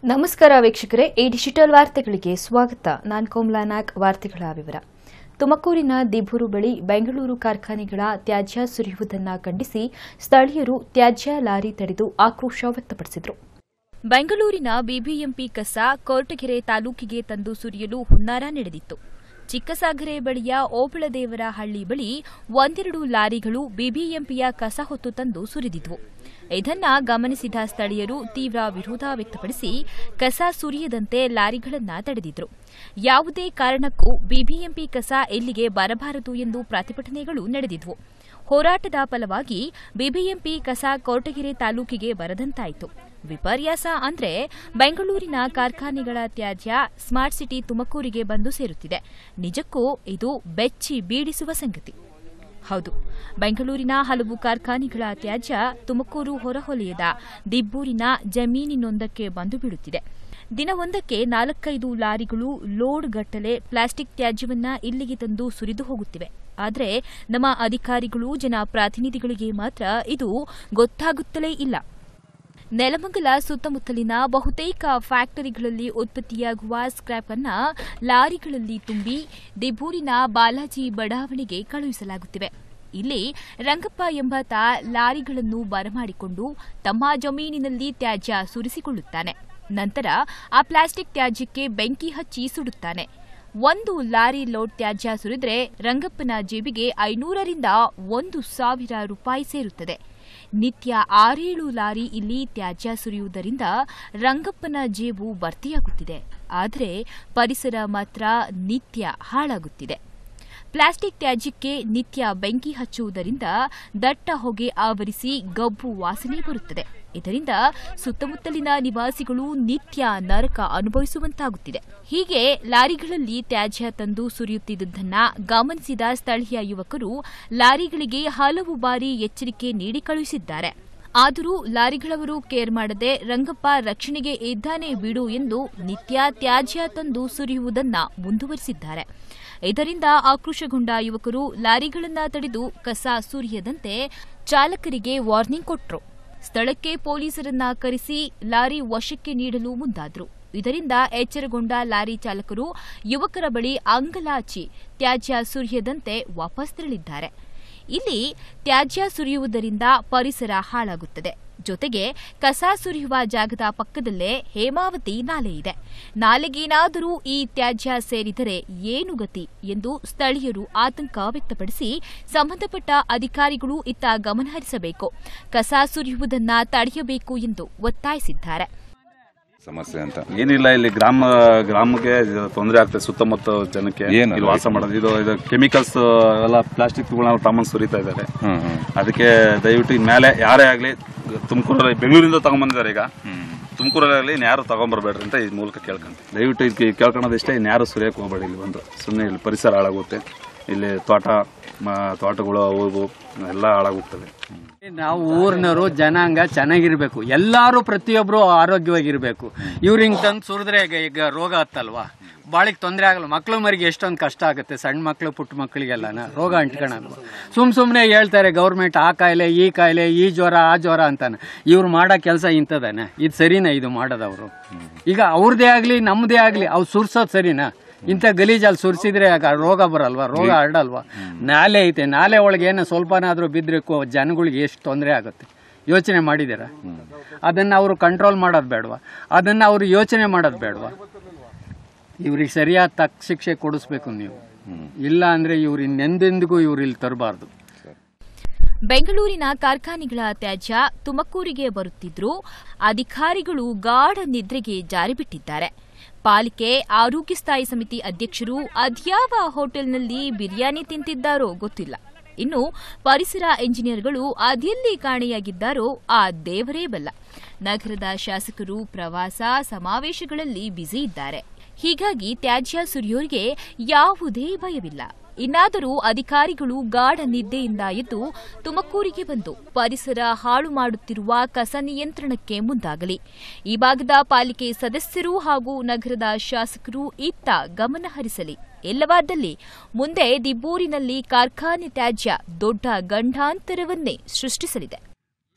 ನಮಸ್ಕಾರ ವೀಕ್ಷಕರೇ ಈ ಡಿಜಿಟಲ್ ವಾರ್ತೆಗಳಿಗೆ ಸ್ವಾಗತ ನಾನು ಕೋಮ್ಲಾ ನಾಗ್ ವಾರ್ತೆಗಳ ವಿವರ ತುಮಕೂರಿನ ದಿಬ್ಬೂರು ಬಳಿ ಬೆಂಗಳೂರು ಕಾರ್ಖಾನೆಗಳ ತ್ಯಾಜ್ಯ ಸುರಿಯುವುದನ್ನು ಖಂಡಿಸಿ ಸ್ಥಳೀಯರು ತ್ಯಾಜ್ಯ ಲಾರಿ ತಡೆದು ಆಕ್ರೋಶ ವ್ಯಕ್ತಪಡಿಸಿದರು ಬೆಂಗಳೂರಿನ ಬಿಬಿಎಂಪಿ ಕಸ ಕೊರಟಗೆರೆ ತಾಲೂಕಿಗೆ ತಂದು ಸುರಿಯಲು ಹುನ್ನಾರ ನಡೆದಿತ್ತು ಚಿಕ್ಕಸಾಗರೆ ಬಳಿಯ ಓಬಳದೇವರ ಹಳ್ಳಿ ಬಳಿ ಒಂದೆರಡು ಲಾರಿಗಳು ಬಿಬಿಎಂಪಿಯ ಕಸ ಹೊತ್ತು ತಂದು ಸುರಿದಿದ್ವು ಇದನ್ನ ಗಮನಿಸಿದ ಸ್ಥಳೀಯರು ತೀವ್ರ ವಿರೋಧ ವ್ಯಕ್ತಪಡಿಸಿ ಕಸ ಸುರಿಯದಂತೆ ಲಾರಿಗಳನ್ನ ತಡೆದಿದ್ರು ಯಾವುದೇ ಕಾರಣಕ್ಕೂ ಬಿಬಿಎಂಪಿ ಕಸ ಇಲ್ಲಿಗೆ ಬರಬಾರದು ಎಂದು ಪ್ರತಿಭಟನೆಗಳು ನಡೆದಿದ್ವು ಹೋರಾಟದ ಫಲವಾಗಿ ಬಿಬಿಎಂಪಿ ಕಸ ಕೊರಟಗೆರೆ ತಾಲೂಕಿಗೆ ಬರದಂತಾಯಿತು ವಿಪರ್ಯಾಸ ಅಂದ್ರೆ ಬೆಂಗಳೂರಿನ ಕಾರ್ಖಾನೆಗಳ ತ್ಯಾಜ್ಯ ಸ್ಮಾರ್ಟ್ ಸಿಟಿ ತುಮಕೂರಿಗೆ ಬಂದು ಸೇರುತ್ತಿದೆ ನಿಜಕ್ಕೂ ಇದು ಬೆಚ್ಚಿ ಬೀಡಿಸುವ ಸಂಗತಿ ಹೌದು ಬೆಂಗಳೂರಿನ ಹಲವು ಕಾರ್ಖಾನೆಗಳ ತ್ಯಾಜ್ಯ ತುಮಕೂರು ಹೊರವಲಯದ ದಿಬ್ಬೂರಿನ ಜಮೀನಿನೊಂದಕ್ಕೆ ಬಂದು ಬೀಳುತ್ತಿದೆ ದಿನವೊಂದಕ್ಕೆ ನಾಲ್ಕೈದು ಲಾರಿಗಳು ಲೋಡ್ ಗಟ್ಟಲೆ ಪ್ಲಾಸ್ಟಿಕ್ ತ್ಯಾಜ್ಯವನ್ನ ಇಲ್ಲಿಗೆ ತಂದು ಸುರಿದು ಹೋಗುತ್ತಿವೆ ಆದರೆ ನಮ್ಮ ಅಧಿಕಾರಿಗಳು ಜನಪ್ರತಿನಿಧಿಗಳಿಗೆ ಮಾತ್ರ ಇದು ಗೊತ್ತಾಗುತ್ತಲೇ ಇಲ್ಲ ನೆಲಮಂಗಲ ಸುತ್ತಮುತ್ತಲಿನ ಬಹುತೇಕ ಫ್ಯಾಕ್ಟರಿಗಳಲ್ಲಿ ಉತ್ಪತ್ತಿಯಾಗುವ ಸ್ಕ್ರ್ಯಾಪ್ ಅನ್ನ ಲಾರಿಗಳಲ್ಲಿ ತುಂಬಿ ದಿಬ್ಬೂರಿನ ಬಾಲಾಜಿ ಬಡಾವಣೆಗೆ ಕಳುಹಿಸಲಾಗುತ್ತಿವೆ ಇಲ್ಲಿ ರಂಗಪ್ಪ ಎಂಬಾತ ಲಾರಿಗಳನ್ನು ಬರಮಾಡಿಕೊಂಡು ತಮ್ಮ ಜಮೀನಿನಲ್ಲಿ ತ್ಯಾಜ್ಯ ಸುರಿಸಿಕೊಳ್ಳುತ್ತಾನೆ ನಂತರ ಆ ಪ್ಲಾಸ್ಟಿಕ್ ತ್ಯಾಜ್ಯಕ್ಕೆ ಬೆಂಕಿ ಹಚ್ಚಿ ಸುಡುತ್ತಾನೆ ಒಂದು ಲಾರಿ ಲೋಡ್ ತ್ಯಾಜ್ಯ ಸುರಿದ್ರೆ ರಂಗಪ್ಪನ ಜೇಬಿಗೆ ಐನೂರರಿಂದ ಒಂದು ಸಾವಿರ ರೂಪಾಯಿ ಸೇರುತ್ತದೆ ನಿತ್ಯ ಆರೇಳು ಲಾರಿ ಇಲ್ಲಿ ತ್ಯಾಜ್ಯ ಸುರಿಯುವುದರಿಂದ ರಂಗಪ್ಪನ ಜೇಬು ಭರ್ತಿಯಾಗುತ್ತಿದೆ ಆದರೆ ಪರಿಸರ ಮಾತ್ರ ನಿತ್ಯ ಹಾಳಾಗುತ್ತಿದೆ ಪ್ಲಾಸ್ಟಿಕ್ ತ್ಯಾಜ್ಯಕ್ಕೆ ನಿತ್ಯ ಬೆಂಕಿ ಹಚ್ಚುವುದರಿಂದ ದಟ್ಟ ಹೊಗೆ ಆವರಿಸಿ ಗಬ್ಬು ವಾಸನೆ ಬರುತ್ತದೆ ಇದರಿಂದ ಸುತ್ತಮುತ್ತಲಿನ ನಿವಾಸಿಗಳು ನಿತ್ಯ ನರಕ ಅನುಭವಿಸುವಂತಾಗುತ್ತಿದೆ ಹೀಗೆ ಲಾರಿಗಳಲ್ಲಿ ತ್ಯಾಜ್ಯ ತಂದು ಸುರಿಯುತ್ತಿದ್ದುದನ್ನ ಗಮನಿಸಿದ ಸ್ಥಳೀಯ ಯುವಕರು ಲಾರಿಗಳಿಗೆ ಹಲವು ಬಾರಿ ಎಚ್ಚರಿಕೆ ನೀಡಿ ಕಳುಹಿಸಿದ್ದಾರೆ ಆದರೂ ಲಾರಿಗಳವರು ಕೇರ್ ಮಾಡದೆ ರಂಗಪ್ಪ ರಕ್ಷಣೆಗೆ ಇದ್ದಾನೆ ಬಿಡು ಎಂದು ನಿತ್ಯ ತ್ಯಾಜ್ಯ ತಂದು ಸುರಿಯುವುದನ್ನ ಮುಂದುವರಿಸಿದ್ದಾರೆ ಇದರಿಂದ ಆಕ್ರೋಶಗೊಂಡ ಯುವಕರು ಲಾರಿಗಳನ್ನ ತಡೆದು ಕಸ ಸುರಿಯದಂತೆ ಚಾಲಕರಿಗೆ ವಾರ್ನಿಂಗ್ ಕೊಟ್ರು ಸ್ಥಳಕ್ಕೆ ಪೊಲೀಸರನ್ನ ಕರೆಸಿ ಲಾರಿ ವಶಕ್ಕೆ ನೀಡಲು ಮುಂದಾದ್ರು ಇದರಿಂದ ಎಚ್ಚರಗೊಂಡ ಲಾರಿ ಚಾಲಕರು ಯುವಕರ ಬಳಿ ಅಂಗಲಾಚಿ ತ್ಯಾಜ್ಯ ಸುರಿಯದಂತೆ ವಾಪಸ್ ತೆರಳಿದ್ದಾರೆ ಇಲ್ಲಿ ತ್ಯಾಜ್ಯ ಸುರಿಯುವುದರಿಂದ ಪರಿಸರ ಹಾಳಾಗುತ್ತದೆ ಜೊತೆಗೆ ಕಸ ಸುರಿಯುವ ಜಾಗದ ಪಕ್ಕದಲ್ಲೇ ಹೇಮಾವತಿ ನಾಲೆ ಇದೆ ನಾಲೆಗೇನಾದರೂ ಈ ತ್ಯಾಜ್ಯ ಸೇರಿದರೆ ಏನು ಗತಿ ಎಂದು ಸ್ಥಳೀಯರು ಆತಂಕ ವ್ಯಕ್ತಪಡಿಸಿ ಸಂಬಂಧಪಟ್ಟ ಅಧಿಕಾರಿಗಳು ಇತ್ತ ಗಮನಹರಿಸಬೇಕು ಕಸ ಸುರಿಯುವುದನ್ನ ತಡೆಯಬೇಕು ಎಂದು ಒತ್ತಾಯಿಸಿದ್ದಾರೆ ಸಮಸ್ಯೆ ಅಂತ ಏನಿಲ್ಲ ಇಲ್ಲಿ ಗ್ರಾಮ ಗ್ರಾಮಕ್ಕೆ ತೊಂದರೆ ಆಗ್ತದೆ ಸುತ್ತಮುತ್ತ ಜನಕ್ಕೆ ಏನು? ಇಲ್ಲಿ ವಾಸ ಮಾಡೋದು ಇದು ಇದು ಕೆಮಿಕಲ್ಸ್ ಎಲ್ಲ ಪ್ಲಾಸ್ಟಿಕ್ ನಾವು ತಗೊಂಡ್ ಸುರಿತಾ ಇದ್ದಾರೆ ಹ್ಮ್ ಹ್ಮ್ ಅದಕ್ಕೆ ದಯವಿಟ್ಟು ಇನ್ಮೇಲೆ ಯಾರೇ ಆಗಲಿ ತುಮಕೂರಲ್ಲಿ ಬೆಂಗಳೂರಿಂದ ತಗೊಂಡ್ಬಂದಿದ್ದಾರೆ ಈಗ ತುಮಕೂರಲ್ಲಿ ಇನ್ನು ಯಾರು ತಗೊಂಬರ್ಬೇಡ್ರಿ ಅಂತ ಈ ಮೂಲಕ ಕೇಳ್ಕೊಂತ ದಯವಿಟ್ಟು ಇದಕ್ಕೆ ಕೇಳ್ಕೊಳೋದಿಷ್ಟೇ ಇನ್ಯಾರು ಸುರಿಯಕ್ಕೆ ಹೋಗ್ಬೇಡಿ ಇಲ್ಲಿ ಬಂದು ಸುಮ್ಮನೆ ಇಲ್ಲಿ ಪರಿಸರ ಹಾಳಾಗುತ್ತೆ ಇಲ್ಲಿ ತೋಟ ಮ- ತೋಟಗಳು ಅವು ಇವು ಎಲ್ಲ ಹಾಳಾಗುತ್ತವೆ ನಾವು ಊರಿನವರು ಜನಾಂಗ ಚೆನ್ನಾಗಿರ್ಬೇಕು ಎಲ್ಲಾರು ಪ್ರತಿಯೊಬ್ರು ಆರೋಗ್ಯವಾಗಿರ್ಬೇಕು ಇವ್ರು ಹಿಂಗ್ ತಂದು ಸುರಿದ್ರೆ ಈಗ ಈಗ ರೋಗ ಹತ್ತಲ್ವಾ ಬಾಳಿಗೆ ತೊಂದರೆ ಆಗಲ್ಲ ಮಕ್ಳು ಮರಿಗೆ ಎಷ್ಟೊಂದು ಕಷ್ಟ ಆಗುತ್ತೆ ಸಣ್ಣ ಮಕ್ಳು ಪುಟ್ಟ ಮಕ್ಕಳಿಗೆಲ್ಲನ ರೋಗ ಅಂಟ್ಕೊಳಲ್ವ ಸುಮ್ ಸುಮ್ನೆ ಹೇಳ್ತಾರೆ ಗೌರ್ಮೆಂಟ್ ಆ ಕಾಯಿಲೆ ಈ ಕಾಯಿಲೆ ಈ ಜ್ವರ ಆ ಜ್ವರ ಅಂತಾನೆ ಇವ್ರು ಮಾಡೋ ಕೆಲಸ ಇಂಥದ್ದಾನೆ ಇದು ಸರಿನಾ ಇದು ಮಾಡೋದವರು ಈಗ ಅವ್ರದೇ ಆಗ್ಲಿ ನಮ್ದೇ ಆಗ್ಲಿ ಅವ್ರು ಸುರ್ಸೋದು ಸರಿನಾ ಇಂಥ ಗಲೀಜಲ್ಲಿ ಸುರಿಸಿದ್ರೆ ಆಗ ರೋಗ ಬರಲ್ವಾ ರೋಗ ಹರಡಲ್ವಾ ನಾಲೆ ಐತೆ ನಾಲೆ ಒಳಗೆ ಏನೋ ಸ್ವಲ್ಪನಾದ್ರೂ ಬಿದ್ರೆ ಕೋ- ಜನಗಳಿಗೆ ಎಷ್ಟು ತೊಂದರೆ ಆಗುತ್ತೆ ಯೋಚನೆ ಮಾಡಿದ್ದೀರಾ ಅದನ್ನ ಅವರು ಕಂಟ್ರೋಲ್ ಮಾಡೋದು ಬೇಡವಾ ಅದನ್ನ ಅವರು ಯೋಚನೆ ಮಾಡೋದು ಬೇಡವಾ ಇವ್ರಿಗೆ ಸರಿಯಾದ ತಕ್ಕ ಶಿಕ್ಷೆ ಕೊಡಿಸ್ಬೇಕು ನೀವು ಇಲ್ಲ ಅಂದ್ರೆ ಇವ್ರು ಇನ್ನೆಂದೆಂದಿಗೂ ಇವ್ರು ಇಲ್ಲಿ ತರಬಾರ್ದು ಬೆಂಗಳೂರಿನ ಕಾರ್ಖಾನೆಗಳ ತ್ಯಾಜ್ಯ ತುಮಕೂರಿಗೆ ಬರುತ್ತಿದ್ರೂ ಅಧಿಕಾರಿಗಳು ಗಾಢ ನಿದ್ರೆಗೆ ಜಾರಿಬಿಟ್ಟಿದ್ದಾರೆ ಪಾಲಿಕೆ ಆರೋಗ್ಯ ಸ್ಥಾಯಿ ಸಮಿತಿ ಅಧ್ಯಕ್ಷರು ಅದ್ಯಾವ ಹೋಟೆಲ್ನಲ್ಲಿ ಬಿರಿಯಾನಿ ತಿಂತಿದ್ದಾರೋ ಗೊತ್ತಿಲ್ಲ ಇನ್ನು ಪರಿಸರ ಎಂಜಿನಿಯರ್ಗಳು ಅದೆಲ್ಲಿ ಕಾಣೆಯಾಗಿದ್ದಾರೋ ಆ ದೇವರೇ ಬಲ್ಲ ನಗರದ ಶಾಸಕರು ಪ್ರವಾಸ ಸಮಾವೇಶಗಳಲ್ಲಿ ಬ್ಯುಸಿ ಇದ್ದಾರೆ ಹೀಗಾಗಿ ತ್ಯಾಜ್ಯ ಸುರಿಯೋರಿಗೆ ಯಾವುದೇ ಭಯವಿಲ್ಲ ಇನ್ನಾದರೂ ಅಧಿಕಾರಿಗಳು ಗಾಢ ನಿದ್ದೆಯಿಂದ ಎದ್ದು ತುಮಕೂರಿಗೆ ಬಂದು ಪರಿಸರ ಹಾಳು ಮಾಡುತ್ತಿರುವ ಕಸ ನಿಯಂತ್ರಣಕ್ಕೆ ಮುಂದಾಗಲಿ ಈ ಭಾಗದ ಪಾಲಿಕೆ ಸದಸ್ಯರು ಹಾಗೂ ನಗರದ ಶಾಸಕರು ಇತ್ತ ಗಮನ ಹರಿಸಲಿ ಇಲ್ಲವಾದಲ್ಲಿ ಮುಂದೆ ದಿಬ್ಬೂರಿನಲ್ಲಿ ಕಾರ್ಖಾನೆ ತ್ಯಾಜ್ಯ ದೊಡ್ಡ ಗಂಡಾಂತರವನ್ನೇ ಸೃಷ್ಟಿಸಲಿದೆ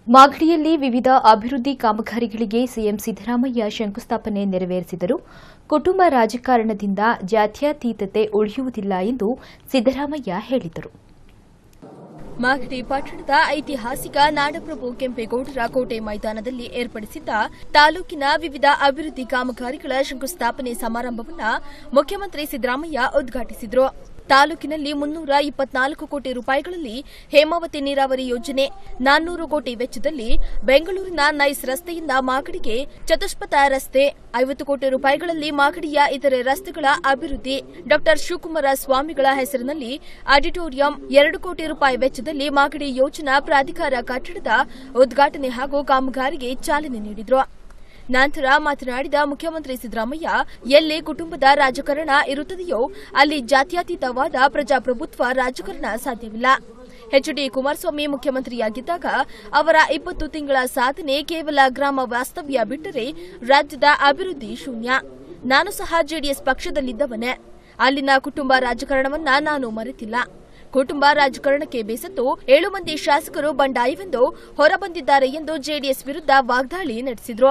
ಮಾಗಡಿಯಲ್ಲಿ ವಿವಿಧ ಅಭಿವೃದ್ಧಿ ಕಾಮಗಾರಿಗಳಿಗೆ ಸಿಎಂ ಸಿದ್ದರಾಮಯ್ಯ ಶಂಕುಸ್ಥಾಪನೆ ನೆರವೇರಿಸಿದರು ಕುಟುಂಬ ರಾಜಕಾರಣದಿಂದ ಜಾತ್ಯತೀತತೆ ಉಳಿಯುವುದಿಲ್ಲ ಎಂದು ಸಿದ್ದರಾಮಯ್ಯ ಹೇಳಿದರು ಮಾಗಡಿ ಪಟ್ಟಣದ ಐತಿಹಾಸಿಕ ನಾಡಪ್ರಭು ಕೆಂಪೇಗೌಡರ ಕೋಟೆ ಮೈದಾನದಲ್ಲಿ ಏರ್ಪಡಿಸಿದ್ದ ತಾಲೂಕಿನ ವಿವಿಧ ಅಭಿವೃದ್ಧಿ ಕಾಮಗಾರಿಗಳ ಶಂಕುಸ್ಥಾಪನೆ ಸಮಾರಂಭವನ್ನು ಮುಖ್ಯಮಂತ್ರಿ ಸಿದ್ದರಾಮಯ್ಯ ಉದ್ಘಾಟಿಸಿದರು ತಾಲೂಕಿನಲ್ಲಿ ಮುನ್ನೂರ ಇಪ್ಪತ್ನಾಲ್ಕು ಕೋಟಿ ರೂಪಾಯಿಗಳಲ್ಲಿ ಹೇಮಾವತಿ ನೀರಾವರಿ ಯೋಜನೆ ನಾನ್ನೂರು ಕೋಟಿ ವೆಚ್ಚದಲ್ಲಿ ಬೆಂಗಳೂರಿನ ನೈಸ್ ರಸ್ತೆಯಿಂದ ಮಾಗಡಿಗೆ ಚತುಷ್ಪಥ ರಸ್ತೆ ಐವತ್ತು ಕೋಟಿ ರೂಪಾಯಿಗಳಲ್ಲಿ ಮಾಗಡಿಯ ಇತರೆ ರಸ್ತೆಗಳ ಅಭಿವೃದ್ಧಿ ಡಾ ಶಿವಕುಮಾರ ಸ್ವಾಮಿಗಳ ಹೆಸರಿನಲ್ಲಿ ಆಡಿಟೋರಿಯಂ ಎರಡು ಕೋಟಿ ರೂಪಾಯಿ ವೆಚ್ಚದಲ್ಲಿ ಮಾಗಡಿ ಯೋಜನಾ ಪ್ರಾಧಿಕಾರ ಕಟ್ಟಡದ ಉದ್ಘಾಟನೆ ಹಾಗೂ ಕಾಮಗಾರಿಗೆ ಚಾಲನೆ ನೀಡಿದರು ನಂತರ ಮಾತನಾಡಿದ ಮುಖ್ಯಮಂತ್ರಿ ಸಿದ್ದರಾಮಯ್ಯ ಎಲ್ಲೇ ಕುಟುಂಬದ ರಾಜಕಾರಣ ಇರುತ್ತದೆಯೋ ಅಲ್ಲಿ ಜಾತ್ಯತೀತವಾದ ಪ್ರಜಾಪ್ರಭುತ್ವ ರಾಜಕಾರಣ ಸಾಧ್ಯವಿಲ್ಲ ಎಚ್ಡಿ ಕುಮಾರಸ್ವಾಮಿ ಮುಖ್ಯಮಂತ್ರಿಯಾಗಿದ್ದಾಗ ಅವರ ಇಪ್ಪತ್ತು ತಿಂಗಳ ಸಾಧನೆ ಕೇವಲ ಗ್ರಾಮ ವಾಸ್ತವ್ಯ ಬಿಟ್ಟರೆ ರಾಜ್ಯದ ಅಭಿವೃದ್ಧಿ ಶೂನ್ಯ ನಾನು ಸಹ ಜೆಡಿಎಸ್ ಪಕ್ಷದಲ್ಲಿದ್ದವನೇ ಅಲ್ಲಿನ ಕುಟುಂಬ ರಾಜಕಾರಣವನ್ನ ನಾನು ಮರೆತಿಲ್ಲ ಕುಟುಂಬ ರಾಜಕಾರಣಕ್ಕೆ ಬೇಸತ್ತು ಏಳು ಮಂದಿ ಶಾಸಕರು ಬಂಡಾಯವೆಂದು ಹೊರಬಂದಿದ್ದಾರೆ ಎಂದು ಜೆಡಿಎಸ್ ವಿರುದ್ಧ ವಾಗ್ದಾಳಿ ನಡೆಸಿದ್ರು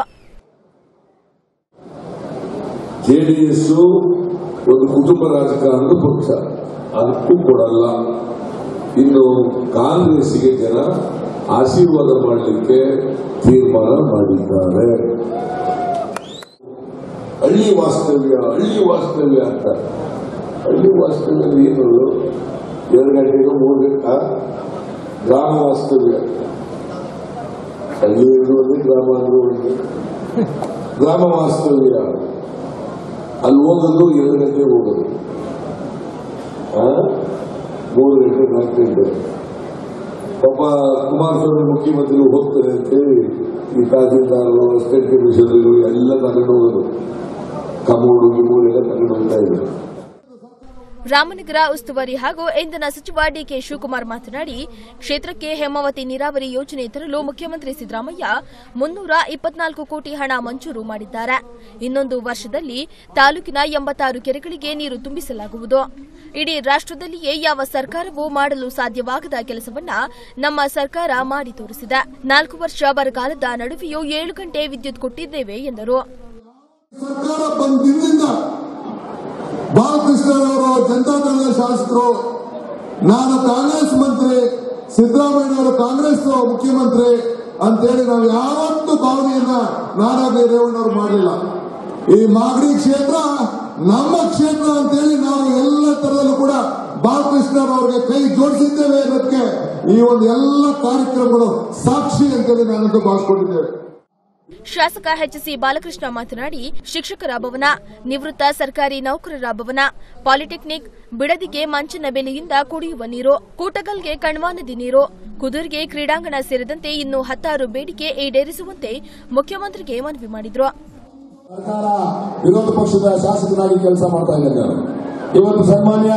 ಜೆಡಿಎಸ್ ಒಂದು ಕುಟುಂಬ ರಾಜಕಾರಣದ ಪಕ್ಷ ಅದಕ್ಕೂ ಕೊಡಲ್ಲ ಇನ್ನು ಕಾಂಗ್ರೆಸ್ಗೆ ಜನ ಆಶೀರ್ವಾದ ಮಾಡಲಿಕ್ಕೆ ತೀರ್ಮಾನ ಮಾಡಿದ್ದಾರೆ ಹಳ್ಳಿ ವಾಸ್ತವ್ಯ ಹಳ್ಳಿ ವಾಸ್ತವ್ಯ ಅಂತ ಹಳ್ಳಿ ವಾಸ್ತವ್ಯ ಏನು ಎರಡು ಗಂಟೆಗೆ ಮೂರು ಗಂಟೆ ಆ? ಗ್ರಾಮ ವಾಸ್ತವ್ಯ ಹಳ್ಳಿ ಇರೋದು ಒಂದೇ ಗ್ರಾಮ ಅಂದ್ರೂ ಒಂದೇ ಗ್ರಾಮ ವಾಸ್ತವ್ಯ ಅಲ್ಲಿ ಹೋಗೋದು ಎರಡು ಗಂಟೆಗೆ ಹೋಗೋದು ಆ? ಮೂರು ಗಂಟೆ ನಾಲ್ಕು ಗಂಟೆ ಪಾಪ ಕುಮಾರಸ್ವಾಮಿ ಮುಖ್ಯಮಂತ್ರಿ ಹೋಗ್ತಾರೆ ಅಂತೇಳಿ ಈ ತಹಸೀಲ್ದಾರರು ಅಸಿಸ್ಟೆಂಟ್ ಕಮಿಷನರ್ಗಳು ಎಲ್ಲ ತಗೊಂಡು ಹೋಗೋದು ಕಮೋಡು ಗಿಮೋಡು ಎಲ್ಲ ತಗೊಂಡು ಹೋಗ್ತಾ ಇದ್ದಾರೆ ರಾಮನಗರ ಉಸ್ತುವಾರಿ ಹಾಗೂ ಇಂಧನ ಸಚಿವ ಡಿಕೆ ಶಿವಕುಮಾರ್ ಮಾತನಾಡಿ ಕ್ಷೇತ್ರಕ್ಕೆ ಹೇಮಾವತಿ ನೀರಾವರಿ ಯೋಜನೆ ತರಲು ಮುಖ್ಯಮಂತ್ರಿ ಸಿದ್ದರಾಮಯ್ಯ ಮುನ್ನೂರ ಇಪ್ಪತ್ನಾಲ್ಕು ಕೋಟಿ ಹಣ ಮಂಜೂರು ಮಾಡಿದ್ದಾರೆ ಇನ್ನೊಂದು ವರ್ಷದಲ್ಲಿ ತಾಲೂಕಿನ ಎಂಬತ್ತಾರು ಕೆರೆಗಳಿಗೆ ನೀರು ತುಂಬಿಸಲಾಗುವುದು ಇಡೀ ರಾಷ್ಟ್ರದಲ್ಲಿಯೇ ಯಾವ ಸರ್ಕಾರವೂ ಮಾಡಲು ಸಾಧ್ಯವಾಗದ ಕೆಲಸವನ್ನ ನಮ್ಮ ಸರ್ಕಾರ ಮಾಡಿ ತೋರಿಸಿದೆ ನಾಲ್ಕು ವರ್ಷ ಬರಗಾಲದ ನಡುವೆಯೂ ಏಳು ಗಂಟೆ ವಿದ್ಯುತ್ ಕೊಟ್ಟಿದ್ದೇವೆ ಎಂದರು ಸರ್ಕಾರ ಬಂದಿಂದ ಬಾಲಕೃಷ್ಣನವರು ಜನತಾದಳದ ಶಾಸಕರು ನಾನು ಕಾಂಗ್ರೆಸ್ ಮಂತ್ರಿ ಸಿದ್ದರಾಮಯ್ಯನವರು ಕಾಂಗ್ರೆಸ್ ಮುಖ್ಯಮಂತ್ರಿ ಅಂತೇಳಿ ನಾವು ಯಾವತ್ತೂ ಭಾವನೆಯನ್ನ ನಾನಾಗಲಿ ರೇವಣ್ಣವ್ರು ಮಾಡಲಿಲ್ಲ ಈ ಮಾಗಡಿ ಕ್ಷೇತ್ರ ನಮ್ಮ ಕ್ಷೇತ್ರ ಅಂತೇಳಿ ನಾವು ಎಲ್ಲ ತರದಲ್ಲೂ ಕೂಡ ಬಾಲಕೃಷ್ಣರವರಿಗೆ ಕೈ ಜೋಡಿಸಿದ್ದೇವೆ ಅನ್ನೋದಕ್ಕೆ ಈ ಒಂದು ಎಲ್ಲ ಕಾರ್ಯಕ್ರಮಗಳು ಸಾಕ್ಷಿ ಅಂತೇಳಿ ನಾನಂತೂ ಭಾವಿಸ್ಕೊಂಡಿದ್ದೇವೆ ಶಾಸಕ ಎಚ್ಸಿ ಬಾಲಕೃಷ್ಣ ಮಾತನಾಡಿ ಶಿಕ್ಷಕರ ಭವನ ನಿವೃತ್ತ ಸರ್ಕಾರಿ ನೌಕರರ ಭವನ ಪಾಲಿಟೆಕ್ನಿಕ್ ಬಿಡದಿಗೆ ಮಂಚಿನ ಬೆಲೆಯಿಂದ ಕುಡಿಯುವ ನೀರು ಕೂಟಗಲ್ಗೆ ಕಣ್ವಾ ನದಿ ನೀರು ಕುದುರ್ಗೆ ಕ್ರೀಡಾಂಗಣ ಸೇರಿದಂತೆ ಇನ್ನೂ ಹತ್ತಾರು ಬೇಡಿಕೆ ಈಡೇರಿಸುವಂತೆ ಮುಖ್ಯಮಂತ್ರಿಗೆ ಮನವಿ ಮಾಡಿದ್ರು ಸರ್ಕಾರ ವಿರೋಧ ಪಕ್ಷದ ಶಾಸಕರಾಗಿ ಕೆಲಸ ಮಾಡ್ತಾ ಇದ್ದಾರೆ ನಾನು ಇವತ್ತು ಸನ್ಮಾನ್ಯ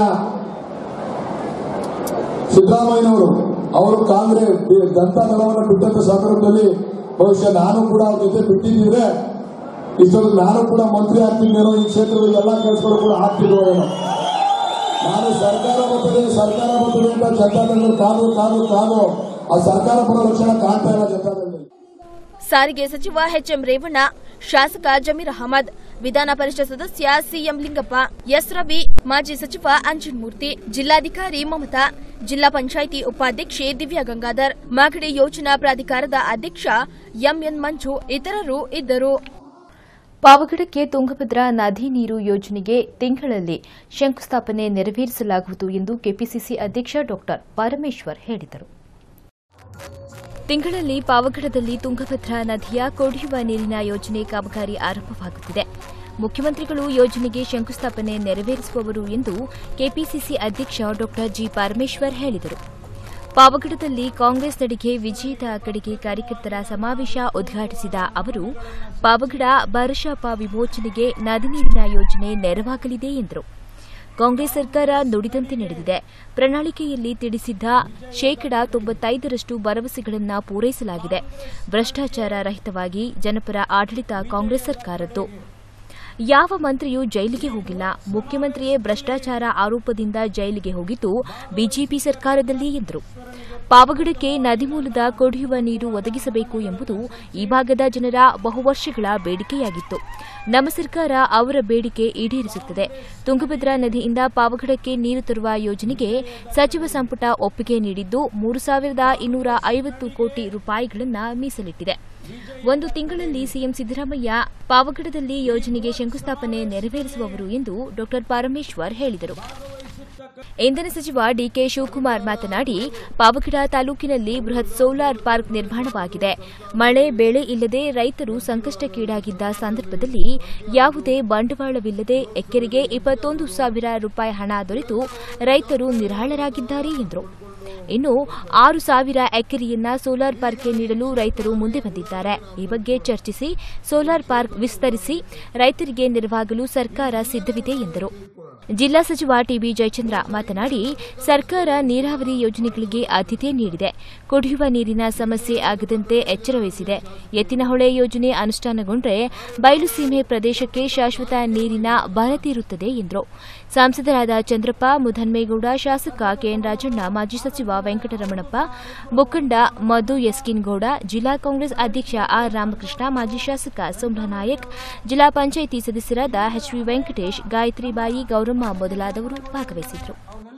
ಸಿದ್ದರಾಮಯ್ಯನವರು ಅವರು ಕಾಂಗ್ರೆಸ್ ಜನತಾದಳವನ್ನು ಬಿಟ್ಟಂತ ಸಂದರ್ಭದಲ್ಲಿ ಬಹುಶಃ ನಾನು ಕೂಡ ಅವ್ರ ಜೊತೆ ಬಿಟ್ಟಿದ್ದಿದ್ರೆ ಇಷ್ಟೊಂದು ನಾನು ಕೂಡ ಮಂತ್ರಿ ಆಗ್ತಿದ್ದೇನೋ ಈ ಕ್ಷೇತ್ರದ ಎಲ್ಲ ಕೆಲಸಗಳು ಕೂಡ ಆಗ್ತಿದ್ವೋ ಏನೋ ನಾನು ಸರ್ಕಾರ ಬರ್ತದೆ ಸರ್ಕಾರ ಬರ್ತದೆ ಅಂತ ಜನತಾದಳ ಕಾದು ಕಾದು ಕಾದು ಆ ಸರ್ಕಾರ ಬರೋ ಲಕ್ಷಣ ಕಾಣ್ತಾ ಇಲ್ಲ ಜನತಾದಳದಲ್ಲಿ ಸಾರಿಗೆ ಸಚಿವ ಎಚ್ಎಂ ರೇವಣ್ಣ ಶಾಸಕ ಜಮೀರ್ ಅಹಮದ್ ವಿಧಾನ ಪರಿಷತ್ ಸದಸ್ಯ ಸಿಎಂ ಲಿಂಗಪ್ಪ ಎಸ್ ರವಿ ಮಾಜಿ ಸಚಿವ ಅಂಜನ್ ಮೂರ್ತಿ ಜಿಲ್ಲಾಧಿಕಾರಿ ಮಮತಾ ಜಿಲ್ಲಾ ಪಂಚಾಯಿತಿ ಉಪಾಧ್ಯಕ್ಷೆ ದಿವ್ಯಾ ಗಂಗಾಧರ್ ಮಾಗಡಿ ಯೋಜನಾ ಪ್ರಾಧಿಕಾರದ ಅಧ್ಯಕ್ಷ ಎಂಎನ್ ಮಂಜು ಇತರರು ಇದ್ದರು ಪಾವಗಡಕ್ಕೆ ತುಂಗಭದ್ರಾ ನದಿ ನೀರು ಯೋಜನೆಗೆ ತಿಂಗಳಲ್ಲಿ ಶಂಕುಸ್ಥಾಪನೆ ನೆರವೇರಿಸಲಾಗುವುದು ಎಂದು ಕೆಪಿಸಿಸಿ ಅಧ್ಯಕ್ಷ ಡಾ ಪರಮೇಶ್ವರ್ ಹೇಳಿದರು ತಿಂಗಳಲ್ಲಿ ಪಾವಗಡದಲ್ಲಿ ತುಂಗಭದ್ರಾ ನದಿಯ ಕುಡಿಯುವ ನೀರಿನ ಯೋಜನೆ ಕಾಮಗಾರಿ ಆರಂಭವಾಗುತ್ತಿದೆ ಮುಖ್ಯಮಂತ್ರಿಗಳು ಯೋಜನೆಗೆ ಶಂಕುಸ್ಥಾಪನೆ ನೆರವೇರಿಸುವವರು ಎಂದು ಕೆಪಿಸಿಸಿ ಅಧ್ಯಕ್ಷ ಡಾ ಜಿ ಪರಮೇಶ್ವರ್ ಹೇಳಿದರು ಪಾವಗಡದಲ್ಲಿ ಕಾಂಗ್ರೆಸ್ ನಡಿಗೆ ವಿಜಯದ ಕಡೆಗೆ ಕಾರ್ಯಕರ್ತರ ಸಮಾವೇಶ ಉದ್ಘಾಟಿಸಿದ ಅವರು ಪಾವಗಡ ಬರಶಾಪ ವಿಮೋಚನೆಗೆ ನದಿ ನೀರಿನ ಯೋಜನೆ ನೆರವಾಗಲಿದೆ ಎಂದರು ಕಾಂಗ್ರೆಸ್ ಸರ್ಕಾರ ನುಡಿದಂತೆ ನಡೆದಿದೆ ಪ್ರಣಾಳಿಕೆಯಲ್ಲಿ ತಿಳಿಸಿದ್ದ ಶೇಕಡಾ ತೊಂಬತ್ತೈದರಷ್ಟು ಭರವಸೆಗಳನ್ನು ಪೂರೈಸಲಾಗಿದೆ ಭ್ರಷ್ಟಾಚಾರ ರಹಿತವಾಗಿ ಜನಪರ ಆಡಳಿತ ಕಾಂಗ್ರೆಸ್ ಸರ್ಕಾರದ್ದು ಯಾವ ಮಂತ್ರಿಯೂ ಜೈಲಿಗೆ ಹೋಗಿಲ್ಲ ಮುಖ್ಯಮಂತ್ರಿಯೇ ಭ್ರಷ್ಟಾಚಾರ ಆರೋಪದಿಂದ ಜೈಲಿಗೆ ಹೋಗಿದ್ದು ಬಿಜೆಪಿ ಸರ್ಕಾರದಲ್ಲಿ ಎಂದರು ಪಾವಗಡಕ್ಕೆ ನದಿ ಮೂಲದ ಕುಡಿಯುವ ನೀರು ಒದಗಿಸಬೇಕು ಎಂಬುದು ಈ ಭಾಗದ ಜನರ ಬಹುವರ್ಷಗಳ ಬೇಡಿಕೆಯಾಗಿತ್ತು ನಮ್ಮ ಸರ್ಕಾರ ಅವರ ಬೇಡಿಕೆ ಈಡೇರಿಸುತ್ತದೆ ತುಂಗಭದ್ರಾ ನದಿಯಿಂದ ಪಾವಗಡಕ್ಕೆ ನೀರು ತರುವ ಯೋಜನೆಗೆ ಸಚಿವ ಸಂಪುಟ ಒಪ್ಪಿಗೆ ನೀಡಿದ್ದು ಮೂರು ಸಾವಿರದ ಇನ್ನೂರ ಐವತ್ತು ಕೋಟಿ ರೂಪಾಯಿಗಳನ್ನು ಮೀಸಲಿಟ್ಟಿದೆ ಒಂದು ತಿಂಗಳಲ್ಲಿ ಸಿಎಂ ಸಿದ್ದರಾಮಯ್ಯ ಪಾವಗಡದಲ್ಲಿ ಯೋಜನೆಗೆ ಶಂಕುಸ್ಥಾಪನೆ ನೆರವೇರಿಸುವವರು ಎಂದು ಡಾ ಪರಮೇಶ್ವರ್ ಹೇಳಿದರು ಇಂಧನ ಸಚಿವ ಡಿಕೆ ಶಿವಕುಮಾರ್ ಮಾತನಾಡಿ ಪಾವಗಡ ತಾಲೂಕಿನಲ್ಲಿ ಬೃಹತ್ ಸೋಲಾರ್ ಪಾರ್ಕ್ ನಿರ್ಮಾಣವಾಗಿದೆ ಮಳೆ ಬೆಳೆ ಇಲ್ಲದೆ ರೈತರು ಸಂಕಷ್ಟಕ್ಕೀಡಾಗಿದ್ದ ಸಂದರ್ಭದಲ್ಲಿ ಯಾವುದೇ ಬಂಡವಾಳವಿಲ್ಲದೆ ಎಕರೆಗೆ ಇಪ್ಪತ್ತೊಂದು ಸಾವಿರ ರೂಪಾಯಿ ಹಣ ದೊರೆತು ರೈತರು ನಿರಾಳರಾಗಿದ್ದಾರೆ ಎಂದರು ಇನ್ನು ಆರು ಸಾವಿರ ಎಕರೆಯನ್ನ ಸೋಲಾರ್ ಪಾರ್ಕ್ಗೆ ನೀಡಲು ರೈತರು ಮುಂದೆ ಬಂದಿದ್ದಾರೆ ಈ ಬಗ್ಗೆ ಚರ್ಚಿಸಿ ಸೋಲಾರ್ ಪಾರ್ಕ್ ವಿಸ್ತರಿಸಿ ರೈತರಿಗೆ ನೆರವಾಗಲು ಸರ್ಕಾರ ಸಿದ್ದವಿದೆ ಎಂದರು ಜಿಲ್ಲಾ ಸಚಿವ ಟಿಬಿ ಜಯಚಂದ್ರ ಮಾತನಾಡಿ ಸರ್ಕಾರ ನೀರಾವರಿ ಯೋಜನೆಗಳಿಗೆ ಆದ್ಯತೆ ನೀಡಿದೆ ಕುಡಿಯುವ ನೀರಿನ ಸಮಸ್ಯೆ ಆಗದಂತೆ ಎಚ್ಚರ ವಹಿಸಿದೆ ಎತ್ತಿನಹೊಳೆ ಯೋಜನೆ ಅನುಷ್ಠಾನಗೊಂಡರೆ ಬಯಲುಸೀಮೆ ಪ್ರದೇಶಕ್ಕೆ ಶಾಶ್ವತ ನೀರಿನ ಬರ ತೀರುತ್ತದೆ ಎಂದರು ಸಂಸದರಾದ ಚಂದ್ರಪ್ಪ ಮುಧನ್ಮೇಗೌಡ ಶಾಸಕ ಕೆಎನ್ ರಾಜಣ್ಣ ಮಾಜಿ ಸಚಿವ ವೆಂಕಟರಮಣಪ್ಪ ಮುಖಂಡ ಮಧು ಯಸ್ಕಿನ್ಗೌಡ ಜಿಲ್ಲಾ ಕಾಂಗ್ರೆಸ್ ಅಧ್ಯಕ್ಷ ಆರ್ ರಾಮಕೃಷ್ಣ ಮಾಜಿ ಶಾಸಕ ಸೋಮ್ಲಾ ನಾಯಕ್ ಜಿಲ್ಲಾ ಪಂಚಾಯಿತಿ ಸದಸ್ಯರಾದ ಎಚ್ವಿ ವೆಂಕಟೇಶ್ ಗಾಯತ್ರಿಬಾಯಿ ಗೌರಮ್ಮ ಮೊದಲಾದವರು ಭಾಗವಹಿಸಿದರು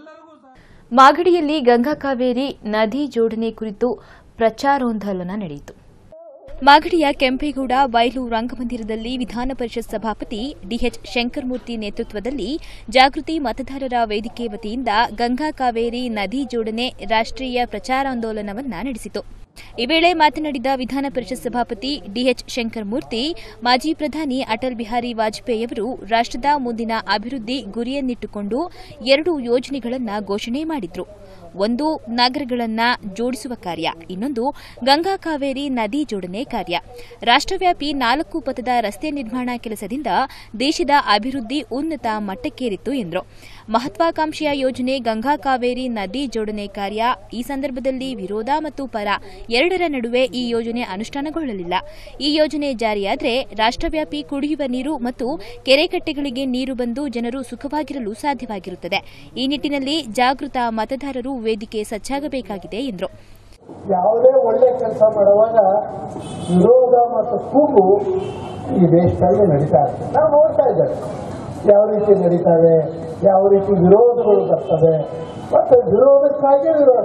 ಮಾಗಡಿಯಲ್ಲಿ ಗಂಗಾ ಕಾವೇರಿ ನದಿ ಜೋಡಣೆ ಕುರಿತು ಪ್ರಚಾರೋಂದೋಲನ ನಡೆಯಿತು ಮಾಗಡಿಯ ಕೆಂಪೇಗೌಡ ಬಯಲು ರಂಗಮಂದಿರದಲ್ಲಿ ವಿಧಾನ ಪರಿಷತ್ ಸಭಾಪತಿ ಡಿಎಚ್ ಶಂಕರಮೂರ್ತಿ ನೇತೃತ್ವದಲ್ಲಿ ಜಾಗೃತಿ ಮತದಾರರ ವೇದಿಕೆ ವತಿಯಿಂದ ಗಂಗಾ ಕಾವೇರಿ ನದಿ ಜೋಡಣೆ ರಾಷ್ಟ್ರೀಯ ಪ್ರಚಾರಾಂದೋಲನವನ್ನ ನಡೆಸಿತು ಈ ವೇಳೆ ಮಾತನಾಡಿದ ವಿಧಾನ ಪರಿಷತ್ ಸಭಾಪತಿ ಡಿಎಚ್ ಶಂಕರಮೂರ್ತಿ ಮಾಜಿ ಪ್ರಧಾನಿ ಅಟಲ್ ಬಿಹಾರಿ ವಾಜಪೇಯಿ ಅವರು ರಾಷ್ಟ್ರದ ಮುಂದಿನ ಅಭಿವೃದ್ಧಿ ಗುರಿಯನ್ನಿಟ್ಟುಕೊಂಡು ಎರಡು ಯೋಜನೆಗಳನ್ನು ಘೋಷಣೆ ಮಾಡಿದ್ರು ಒಂದು ನಗರಗಳನ್ನು ಜೋಡಿಸುವ ಕಾರ್ಯ ಇನ್ನೊಂದು ಗಂಗಾ ಕಾವೇರಿ ನದಿ ಜೋಡಣೆ ಕಾರ್ಯ ರಾಷ್ಟ್ರವ್ಯಾಪಿ ನಾಲ್ಕು ಪಥದ ರಸ್ತೆ ನಿರ್ಮಾಣ ಕೆಲಸದಿಂದ ದೇಶದ ಅಭಿವೃದ್ಧಿ ಉನ್ನತ ಮಟ್ಟಕ್ಕೇರಿತ್ತು ಎಂದರು ಮಹತ್ವಾಕಾಂಕ್ಷೆಯ ಯೋಜನೆ ಗಂಗಾ ಕಾವೇರಿ ನದಿ ಜೋಡಣೆ ಕಾರ್ಯ ಈ ಸಂದರ್ಭದಲ್ಲಿ ವಿರೋಧ ಮತ್ತು ಪರ ಎರಡರ ನಡುವೆ ಈ ಯೋಜನೆ ಅನುಷ್ಠಾನಗೊಳ್ಳಲಿಲ್ಲ ಈ ಯೋಜನೆ ಜಾರಿಯಾದರೆ ರಾಷ್ಟ್ರವ್ಯಾಪಿ ಕುಡಿಯುವ ನೀರು ಮತ್ತು ಕೆರೆಕಟ್ಟೆಗಳಿಗೆ ನೀರು ಬಂದು ಜನರು ಸುಖವಾಗಿರಲು ಸಾಧ್ಯವಾಗಿರುತ್ತದೆ ಈ ನಿಟ್ಟಿನಲ್ಲಿ ಜಾಗೃತ ಮತದಾರರು ವೇದಿಕೆ ಸಜ್ಜಾಗಬೇಕಾಗಿದೆ ಎಂದರು ಯಾವುದೇ ಒಳ್ಳೆ ಕೆಲಸ ಮಾಡುವಾಗ ವಿರೋಧ ಮತ್ತು ಕೂಗು ಈ ದೇಶದಲ್ಲಿ ನಡೀತಾ ಇದೆ ನಾವು ನೋಡ್ತಾ ಇದ್ದೇವೆ ಯಾವ ರೀತಿ ನಡೀತವೆ ಯಾವ ರೀತಿ ವಿರೋಧಗಳು ಬರ್ತವೆ ಮತ್ತು ವಿರೋಧಕ್ಕಾಗಿ ವಿರೋಧ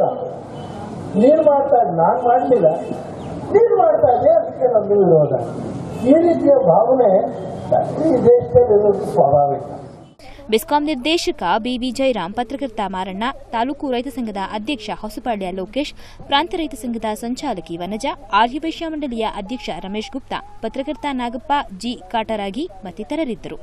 ನೀನು ಮಾಡ್ತಾ ಇದ್ದ ನಾನು ಮಾಡಲಿಲ್ಲ ನೀನು ಮಾಡ್ತಾ ಇದ್ದೆ ಅದಕ್ಕೆ ನಮ್ದು ವಿರೋಧ ಈ ರೀತಿಯ ಭಾವನೆ ಈ ದೇಶದಲ್ಲಿರೋದು ಸ್ವಾಭಾವಿಕ ಬೆಸ್ಕಾಂ ನಿರ್ದೇಶಕ ಬಿವಿ ಜಯರಾಮ್ ಪತ್ರಕರ್ತ ಮಾರಣ್ಣ ತಾಲೂಕು ರೈತ ಸಂಘದ ಅಧ್ಯಕ್ಷ ಹೊಸಪಾಳ್ಯ ಲೋಕೇಶ್ ಪ್ರಾಂತ ರೈತ ಸಂಘದ ಸಂಚಾಲಕಿ ವನಜಾ ಆರ್ಯವೈಶ್ಯ ಮಂಡಳಿಯ ಅಧ್ಯಕ್ಷ ರಮೇಶ್ ಗುಪ್ತಾ ಪತ್ರಕರ್ತ ನಾಗಪ್ಪ ಜಿ ಕಾಟರಾಗಿ ಮತ್ತಿತರರಿದ್ದರು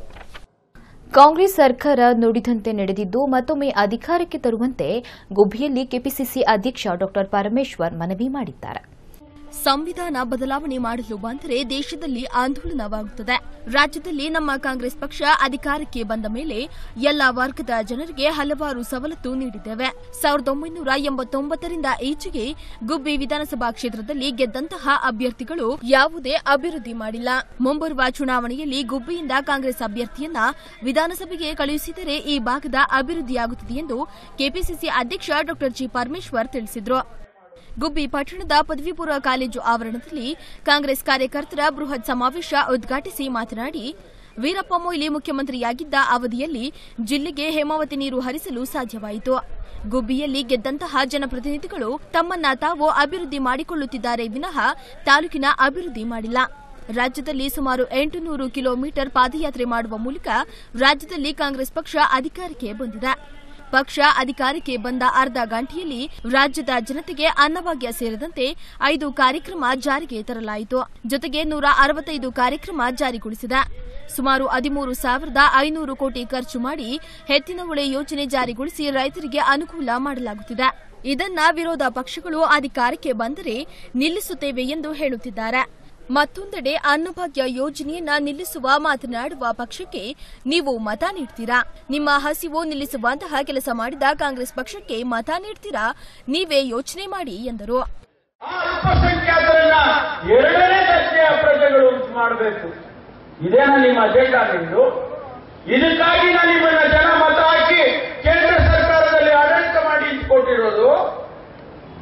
ಕಾಂಗ್ರೆಸ್ ಸರ್ಕಾರ ನುಡಿದಂತೆ ನಡೆದಿದ್ದು ಮತ್ತೊಮ್ಮೆ ಅಧಿಕಾರಕ್ಕೆ ತರುವಂತೆ ಗುಬ್ಬಿಯಲ್ಲಿ ಕೆಪಿಸಿಸಿ ಅಧ್ಯಕ್ಷ ಡಾ ಪರಮೇಶ್ವರ್ ಮನವಿ ಮಾಡಿದ್ದಾರೆ ಸಂವಿಧಾನ ಬದಲಾವಣೆ ಮಾಡಲು ಬಂದರೆ ದೇಶದಲ್ಲಿ ಆಂದೋಲನವಾಗುತ್ತದೆ ರಾಜ್ಯದಲ್ಲಿ ನಮ್ಮ ಕಾಂಗ್ರೆಸ್ ಪಕ್ಷ ಅಧಿಕಾರಕ್ಕೆ ಬಂದ ಮೇಲೆ ಎಲ್ಲ ವರ್ಗದ ಜನರಿಗೆ ಹಲವಾರು ಸವಲತ್ತು ನೀಡಿದ್ದೇವೆ ಸಾವಿರದ ಒಂಬೈನೂರ ಎಂಬತ್ತೊಂಬತ್ತರಿಂದ ಈಚೆಗೆ ಗುಬ್ಬಿ ವಿಧಾನಸಭಾ ಕ್ಷೇತ್ರದಲ್ಲಿ ಗೆದ್ದಂತಹ ಅಭ್ಯರ್ಥಿಗಳು ಯಾವುದೇ ಅಭಿವೃದ್ಧಿ ಮಾಡಿಲ್ಲ ಮುಂಬರುವ ಚುನಾವಣೆಯಲ್ಲಿ ಗುಬ್ಬಿಯಿಂದ ಕಾಂಗ್ರೆಸ್ ಅಭ್ಯರ್ಥಿಯನ್ನ ವಿಧಾನಸಭೆಗೆ ಕಳುಹಿಸಿದರೆ ಈ ಭಾಗದ ಅಭಿವೃದ್ಧಿಯಾಗುತ್ತದೆ ಎಂದು ಕೆಪಿಸಿಸಿ ಅಧ್ಯಕ್ಷ ಡಾ ಜಿ ಪರಮೇಶ್ವರ್ ತಿಳಿಸಿದರು ಗುಬ್ಬಿ ಪಟ್ಟಣದ ಪದವಿ ಪೂರ್ವ ಕಾಲೇಜು ಆವರಣದಲ್ಲಿ ಕಾಂಗ್ರೆಸ್ ಕಾರ್ಯಕರ್ತರ ಬೃಹತ್ ಸಮಾವೇಶ ಉದ್ಘಾಟಿಸಿ ಮಾತನಾಡಿ ವೀರಪ್ಪ ಮೊಯ್ಲಿ ಮುಖ್ಯಮಂತ್ರಿಯಾಗಿದ್ದ ಅವಧಿಯಲ್ಲಿ ಜಿಲ್ಲೆಗೆ ಹೇಮಾವತಿ ನೀರು ಹರಿಸಲು ಸಾಧ್ಯವಾಯಿತು ಗುಬ್ಬಿಯಲ್ಲಿ ಗೆದ್ದಂತಹ ಜನಪ್ರತಿನಿಧಿಗಳು ತಮ್ಮನ್ನ ತಾವು ಅಭಿವೃದ್ಧಿ ಮಾಡಿಕೊಳ್ಳುತ್ತಿದ್ದಾರೆ ವಿನಃ ತಾಲೂಕಿನ ಅಭಿವೃದ್ಧಿ ಮಾಡಿಲ್ಲ ರಾಜ್ಯದಲ್ಲಿ ಸುಮಾರು ಎಂಟು ನೂರು ಕಿಲೋಮೀಟರ್ ಪಾದಯಾತ್ರೆ ಮಾಡುವ ಮೂಲಕ ರಾಜ್ಯದಲ್ಲಿ ಕಾಂಗ್ರೆಸ್ ಪಕ್ಷ ಅಧಿಕಾರಕ್ಕೆ ಬಂದಿದೆ ಪಕ್ಷ ಅಧಿಕಾರಕ್ಕೆ ಬಂದ ಅರ್ಧ ಗಂಟೆಯಲ್ಲಿ ರಾಜ್ಯದ ಜನತೆಗೆ ಅನ್ನಭಾಗ್ಯ ಸೇರಿದಂತೆ ಐದು ಕಾರ್ಯಕ್ರಮ ಜಾರಿಗೆ ತರಲಾಯಿತು ಜೊತೆಗೆ ನೂರ ಅರವತ್ತೈದು ಕಾರ್ಯಕ್ರಮ ಜಾರಿಗೊಳಿಸಿದೆ ಸುಮಾರು ಹದಿಮೂರು ಸಾವಿರದ ಐನೂರು ಕೋಟಿ ಖರ್ಚು ಮಾಡಿ ಹೆತ್ತಿನ ಹೊಳೆ ಯೋಜನೆ ಜಾರಿಗೊಳಿಸಿ ರೈತರಿಗೆ ಅನುಕೂಲ ಮಾಡಲಾಗುತ್ತಿದೆ ಇದನ್ನ ವಿರೋಧ ಪಕ್ಷಗಳು ಅಧಿಕಾರಕ್ಕೆ ಬಂದರೆ ನಿಲ್ಲಿಸುತ್ತೇವೆ ಎಂದು ಹೇಳುತ್ತಿದ್ದಾರೆ ಮತ್ತೊಂದೆಡೆ ಅನ್ನಭಾಗ್ಯ ಯೋಜನೆಯನ್ನ ನಿಲ್ಲಿಸುವ ಮಾತನಾಡುವ ಪಕ್ಷಕ್ಕೆ ನೀವು ಮತ ನೀಡ್ತೀರಾ ನಿಮ್ಮ ಹಸಿವು ನಿಲ್ಲಿಸುವಂತಹ ಕೆಲಸ ಮಾಡಿದ ಕಾಂಗ್ರೆಸ್ ಪಕ್ಷಕ್ಕೆ ಮತ ನೀಡ್ತೀರಾ ನೀವೇ ಯೋಚನೆ ಮಾಡಿ ಎಂದರು ಅಲ್ಪಸಂಖ್ಯಾತರನ್ನ ಎರಡನೇ ದರ್ಜೆಯ ಪ್ರಜೆಗಳು ಉಂಟು ಮಾಡಬೇಕು ಇದೇನ ನಿಮ್ಮ ಅಜೆಂಡಾ ನಿಮ್ದು ಇದಕ್ಕಾಗಿ ನಾನು ನಿಮ್ಮನ್ನ ಜನ ಮತ ಹಾಕಿ ಕೇಂದ್ರ ಸರ್ಕಾರದಲ್ಲಿ ಆಡಳಿತ ಮಾಡಿ ಇಟ್ಕೊಟ್ಟಿರೋದು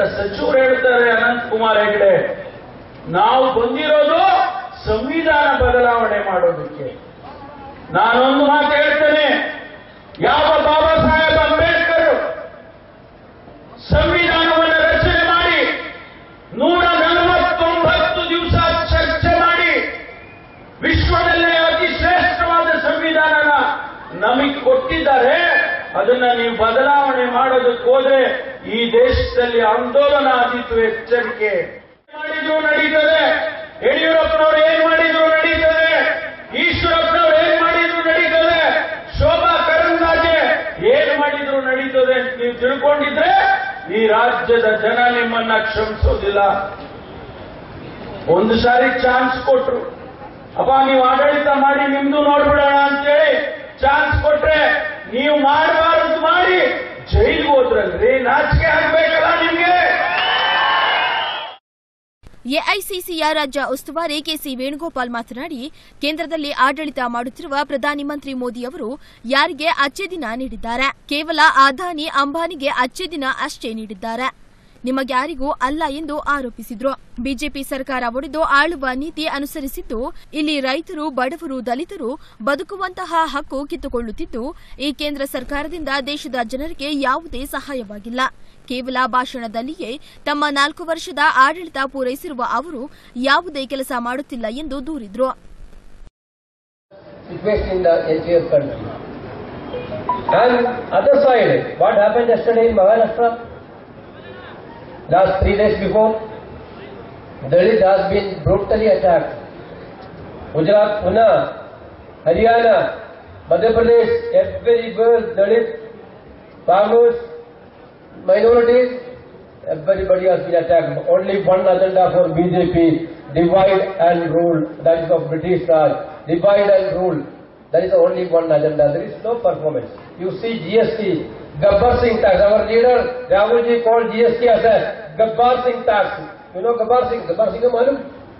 ಸಚಿವರು ಹೇಳ್ತಾರೆ ಅನಂತ್ ಕುಮಾರ್ ಹೆಗಡೆ ನಾವು ಬಂದಿರೋದು ಸಂವಿಧಾನ ಬದಲಾವಣೆ ಮಾಡೋದಕ್ಕೆ ನಾನೊಂದು ಮಾತು ಹೇಳ್ತೇನೆ ಯಾವ ಬಾಬಾ ಸಾಹೇಬ್ ಅಂಬೇಡ್ಕರ್ ಸಂವಿಧಾನವನ್ನು ರಚನೆ ಮಾಡಿ ನೂರ ನಲವತ್ತೊಂಬತ್ತು ದಿವಸ ಚರ್ಚೆ ಮಾಡಿ ವಿಶ್ವದಲ್ಲೇ ಅತಿ ಶ್ರೇಷ್ಠವಾದ ಸಂವಿಧಾನನ ನಮಗೆ ಕೊಟ್ಟಿದ್ದಾರೆ ಅದನ್ನ ನೀವು ಬದಲಾವಣೆ ಮಾಡೋದಕ್ಕೆ ಹೋದ್ರೆ ಈ ದೇಶದಲ್ಲಿ ಆಂದೋಲನ ಆದೀತು ಎಚ್ಚರಿಕೆ ಮಾಡಿದ್ರು ನಡೀತದೆ ಯಡಿಯೂರಪ್ಪನವ್ರು ಏನ್ ಮಾಡಿದ್ರು ನಡೀತದೆ ಈಶ್ವರಪ್ಪನವ್ರು ಏನ್ ಮಾಡಿದ್ರು ನಡೀತದೆ ಶೋಭಾ ಕರಂದ್ಲಾಜೆ ಏನ್ ಮಾಡಿದ್ರು ನಡೀತದೆ ಅಂತ ನೀವು ತಿಳ್ಕೊಂಡಿದ್ರೆ ಈ ರಾಜ್ಯದ ಜನ ನಿಮ್ಮನ್ನ ಕ್ಷಮಿಸೋದಿಲ್ಲ ಒಂದು ಸಾರಿ ಚಾನ್ಸ್ ಕೊಟ್ರು ಅಪ್ಪ ನೀವು ಆಡಳಿತ ಮಾಡಿ ನಿಮ್ದು ನೋಡ್ಬಿಡೋಣ ಅಂತೇಳಿ ಚಾನ್ಸ್ ಕೊಟ್ರೆ ನೀವು ಮಾಡಬಾರದು ಮಾಡಿ ಜೈಲಿಗೆ ಹೋದ್ರಲ್ರಿ ನಾಚಿಕೆ ಆಗ್ಬೇಕಲ್ಲ ನಿಮ್ಗೆ ಎಐಸಿಸಿಯ ರಾಜ್ಯ ಉಸ್ತುವಾರಿ ಕೆಸಿ ವೇಣುಗೋಪಾಲ್ ಮಾತನಾಡಿ ಕೇಂದ್ರದಲ್ಲಿ ಆಡಳಿತ ಮಾಡುತ್ತಿರುವ ಪ್ರಧಾನಿ ಮಂತ್ರಿ ಮೋದಿ ಅವರು ಯಾರಿಗೆ ಅಚ್ಚೆ ದಿನ ನೀಡಿದ್ದಾರೆ ಕೇವಲ ಅದಾನಿ ಅಂಬಾನಿಗೆ ಅಚ್ಚೆ ದಿನ ಅಷ್ಟೇ ನೀಡಿದ್ದಾರೆ ನಿಮಗ್ಯಾರಿಗೂ ಅಲ್ಲ ಎಂದು ಆರೋಪಿಸಿದ್ರು ಬಿಜೆಪಿ ಸರ್ಕಾರ ಒಡೆದು ಆಳುವ ನೀತಿ ಅನುಸರಿಸಿದ್ದು ಇಲ್ಲಿ ರೈತರು ಬಡವರು ದಲಿತರು ಬದುಕುವಂತಹ ಹಕ್ಕು ಕಿತ್ತುಕೊಳ್ಳುತ್ತಿದ್ದು ಈ ಕೇಂದ್ರ ಸರ್ಕಾರದಿಂದ ದೇಶದ ಜನರಿಗೆ ಯಾವುದೇ ಸಹಾಯವಾಗಿಲ್ಲ ಕೇವಲ ಭಾಷಣದಲ್ಲಿಯೇ ತಮ್ಮ ನಾಲ್ಕು ವರ್ಷದ ಆಡಳಿತ ಪೂರೈಸಿರುವ ಅವರು ಯಾವುದೇ ಕೆಲಸ ಮಾಡುತ್ತಿಲ್ಲ ಎಂದು ದೂರಿದ್ರು situation in the entire country. And other side, what happened yesterday in Maharashtra? Last three days before, Dalit has been brutally attacked. Gujarat, Pune, Haryana, Madhya Pradesh, everywhere Dalit, farmers, minorities, everybody has been attacked. Only one agenda for BJP, divide and rule. That is of British Raj. Divide and rule. That is the only one agenda. There is no performance. You see GST, Gabbar Singh tax. Our leader Rahulji called GST as a Gabbar Singh tax. You know Gabbar Singh? Gabbar Singh, malum?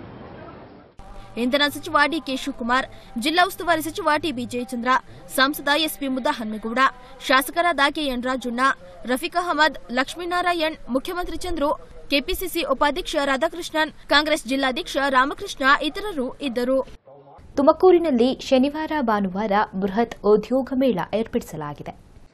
ಇಂಧನ ಸಚಿವ DK Shivakumar ಜಿಲ್ಲಾ ಉಸ್ತುವಾರಿ ಸಚಿವ TB Jayachandra ಸಂಸದ SP Muddahanumegowda ಶಾಸಕರಾದ KN Rajanna Rafiq Ahmed Lakshminarayan Mukhyamantri Chandru KPCC ಉಪಾಧ್ಯಕ್ಷ ರಾಧಾಕೃಷ್ಣನ್ ಕಾಂಗ್ರೆಸ್ ಜಿಲ್ಲಾಧ್ಯಕ್ಷ ರಾಮಕೃಷ್ಣ ಇತರರು ಇದ್ದರು ತುಮಕೂರಿನಲ್ಲಿ ಶನಿವಾರ ಭಾನುವಾರ ಬೃಹತ್ ಉದ್ಯೋಗ ಮೇಳ ಏರ್ಪಡಿಸಲಾಗಿದೆ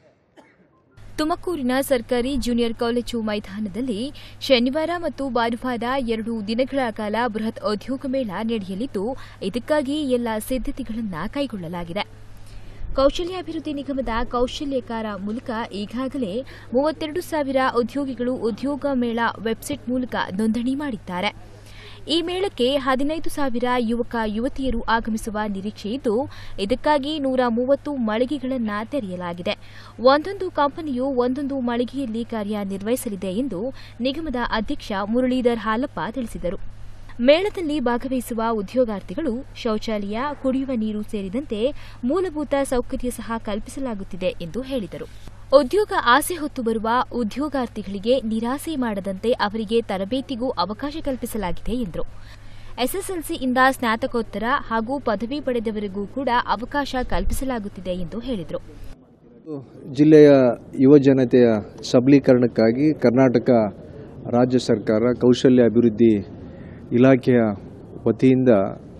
ತುಮಕೂರಿನ ಸರ್ಕಾರಿ ಜೂನಿಯರ್ ಕಾಲೇಜು ಮೈದಾನದಲ್ಲಿ ಶನಿವಾರ ಮತ್ತು ಭಾನುವಾರ ಎರಡು ದಿನಗಳ ಕಾಲ ಬೃಹತ್ ಉದ್ಯೋಗ ಮೇಳ ನಡೆಯಲಿದ್ದು ಇದಕ್ಕಾಗಿ ಎಲ್ಲ ಸಿದ್ದತೆಗಳನ್ನು ಕೈಗೊಳ್ಳಲಾಗಿದೆ ಕೌಶಲ್ಯಾಭಿವೃದ್ಧಿ ನಿಗಮದ ಕೌಶಲ್ಯಕಾರ ಮೂಲಕ ಈಗಾಗಲೇ ಮೂವತ್ತೆರಡು ಸಾವಿರ ಉದ್ಯೋಗಿಗಳು ಉದ್ಯೋಗ ಮೇಳ ವೆಬ್ಸೈಟ್ ಮೂಲಕ ನೋಂದಣಿ ಮಾಡಿದ್ದಾರೆ ಈ ಮೇಳಕ್ಕೆ ಹದಿನೈದು ಸಾವಿರ ಯುವಕ ಯುವತಿಯರು ಆಗಮಿಸುವ ನಿರೀಕ್ಷೆಯಿದ್ದು ಇದಕ್ಕಾಗಿ ನೂರ ಮೂವತ್ತು ಮಳಿಗೆಗಳನ್ನು ತೆರೆಯಲಾಗಿದೆ ಒಂದೊಂದು ಕಂಪನಿಯು ಒಂದೊಂದು ಮಳಿಗೆಯಲ್ಲಿ ಕಾರ್ಯನಿರ್ವಹಿಸಲಿದೆ ಎಂದು ನಿಗಮದ ಅಧ್ಯಕ್ಷ ಮುರಳೀಧರ್ ಹಾಲಪ್ಪ ತಿಳಿಸಿದರು ಮೇಳದಲ್ಲಿ ಭಾಗವಹಿಸುವ ಉದ್ಯೋಗಾರ್ಥಿಗಳು ಶೌಚಾಲಯ ಕುಡಿಯುವ ನೀರು ಸೇರಿದಂತೆ ಮೂಲಭೂತ ಸೌಕರ್ಯ ಸಹ ಕಲ್ಪಿಸಲಾಗುತ್ತಿದೆ ಎಂದು ಹೇಳಿದರು ಉದ್ಯೋಗ ಆಸೆ ಹೊತ್ತು ಬರುವ ಉದ್ಯೋಗಾರ್ಥಿಗಳಿಗೆ ನಿರಾಸೆ ಮಾಡದಂತೆ ಅವರಿಗೆ ತರಬೇತಿಗೂ ಅವಕಾಶ ಕಲ್ಪಿಸಲಾಗಿದೆ ಎಂದರು ಎಸ್ಎಸ್ಎಲ್ಸಿಯಿಂದ ಸ್ನಾತಕೋತ್ತರ ಹಾಗೂ ಪದವಿ ಪಡೆದವರಿಗೂ ಕೂಡ ಅವಕಾಶ ಕಲ್ಪಿಸಲಾಗುತ್ತಿದೆ ಎಂದು ಹೇಳಿದರು ಜಿಲ್ಲೆಯ ಯುವ ಜನತೆಯ ಸಬಲೀಕರಣಕ್ಕಾಗಿ ಕರ್ನಾಟಕ ರಾಜ್ಯ ಸರ್ಕಾರ ಕೌಶಲ್ಯ ಅಭಿವೃದ್ಧಿ ಇಲಾಖೆಯ ವತಿಯಿಂದ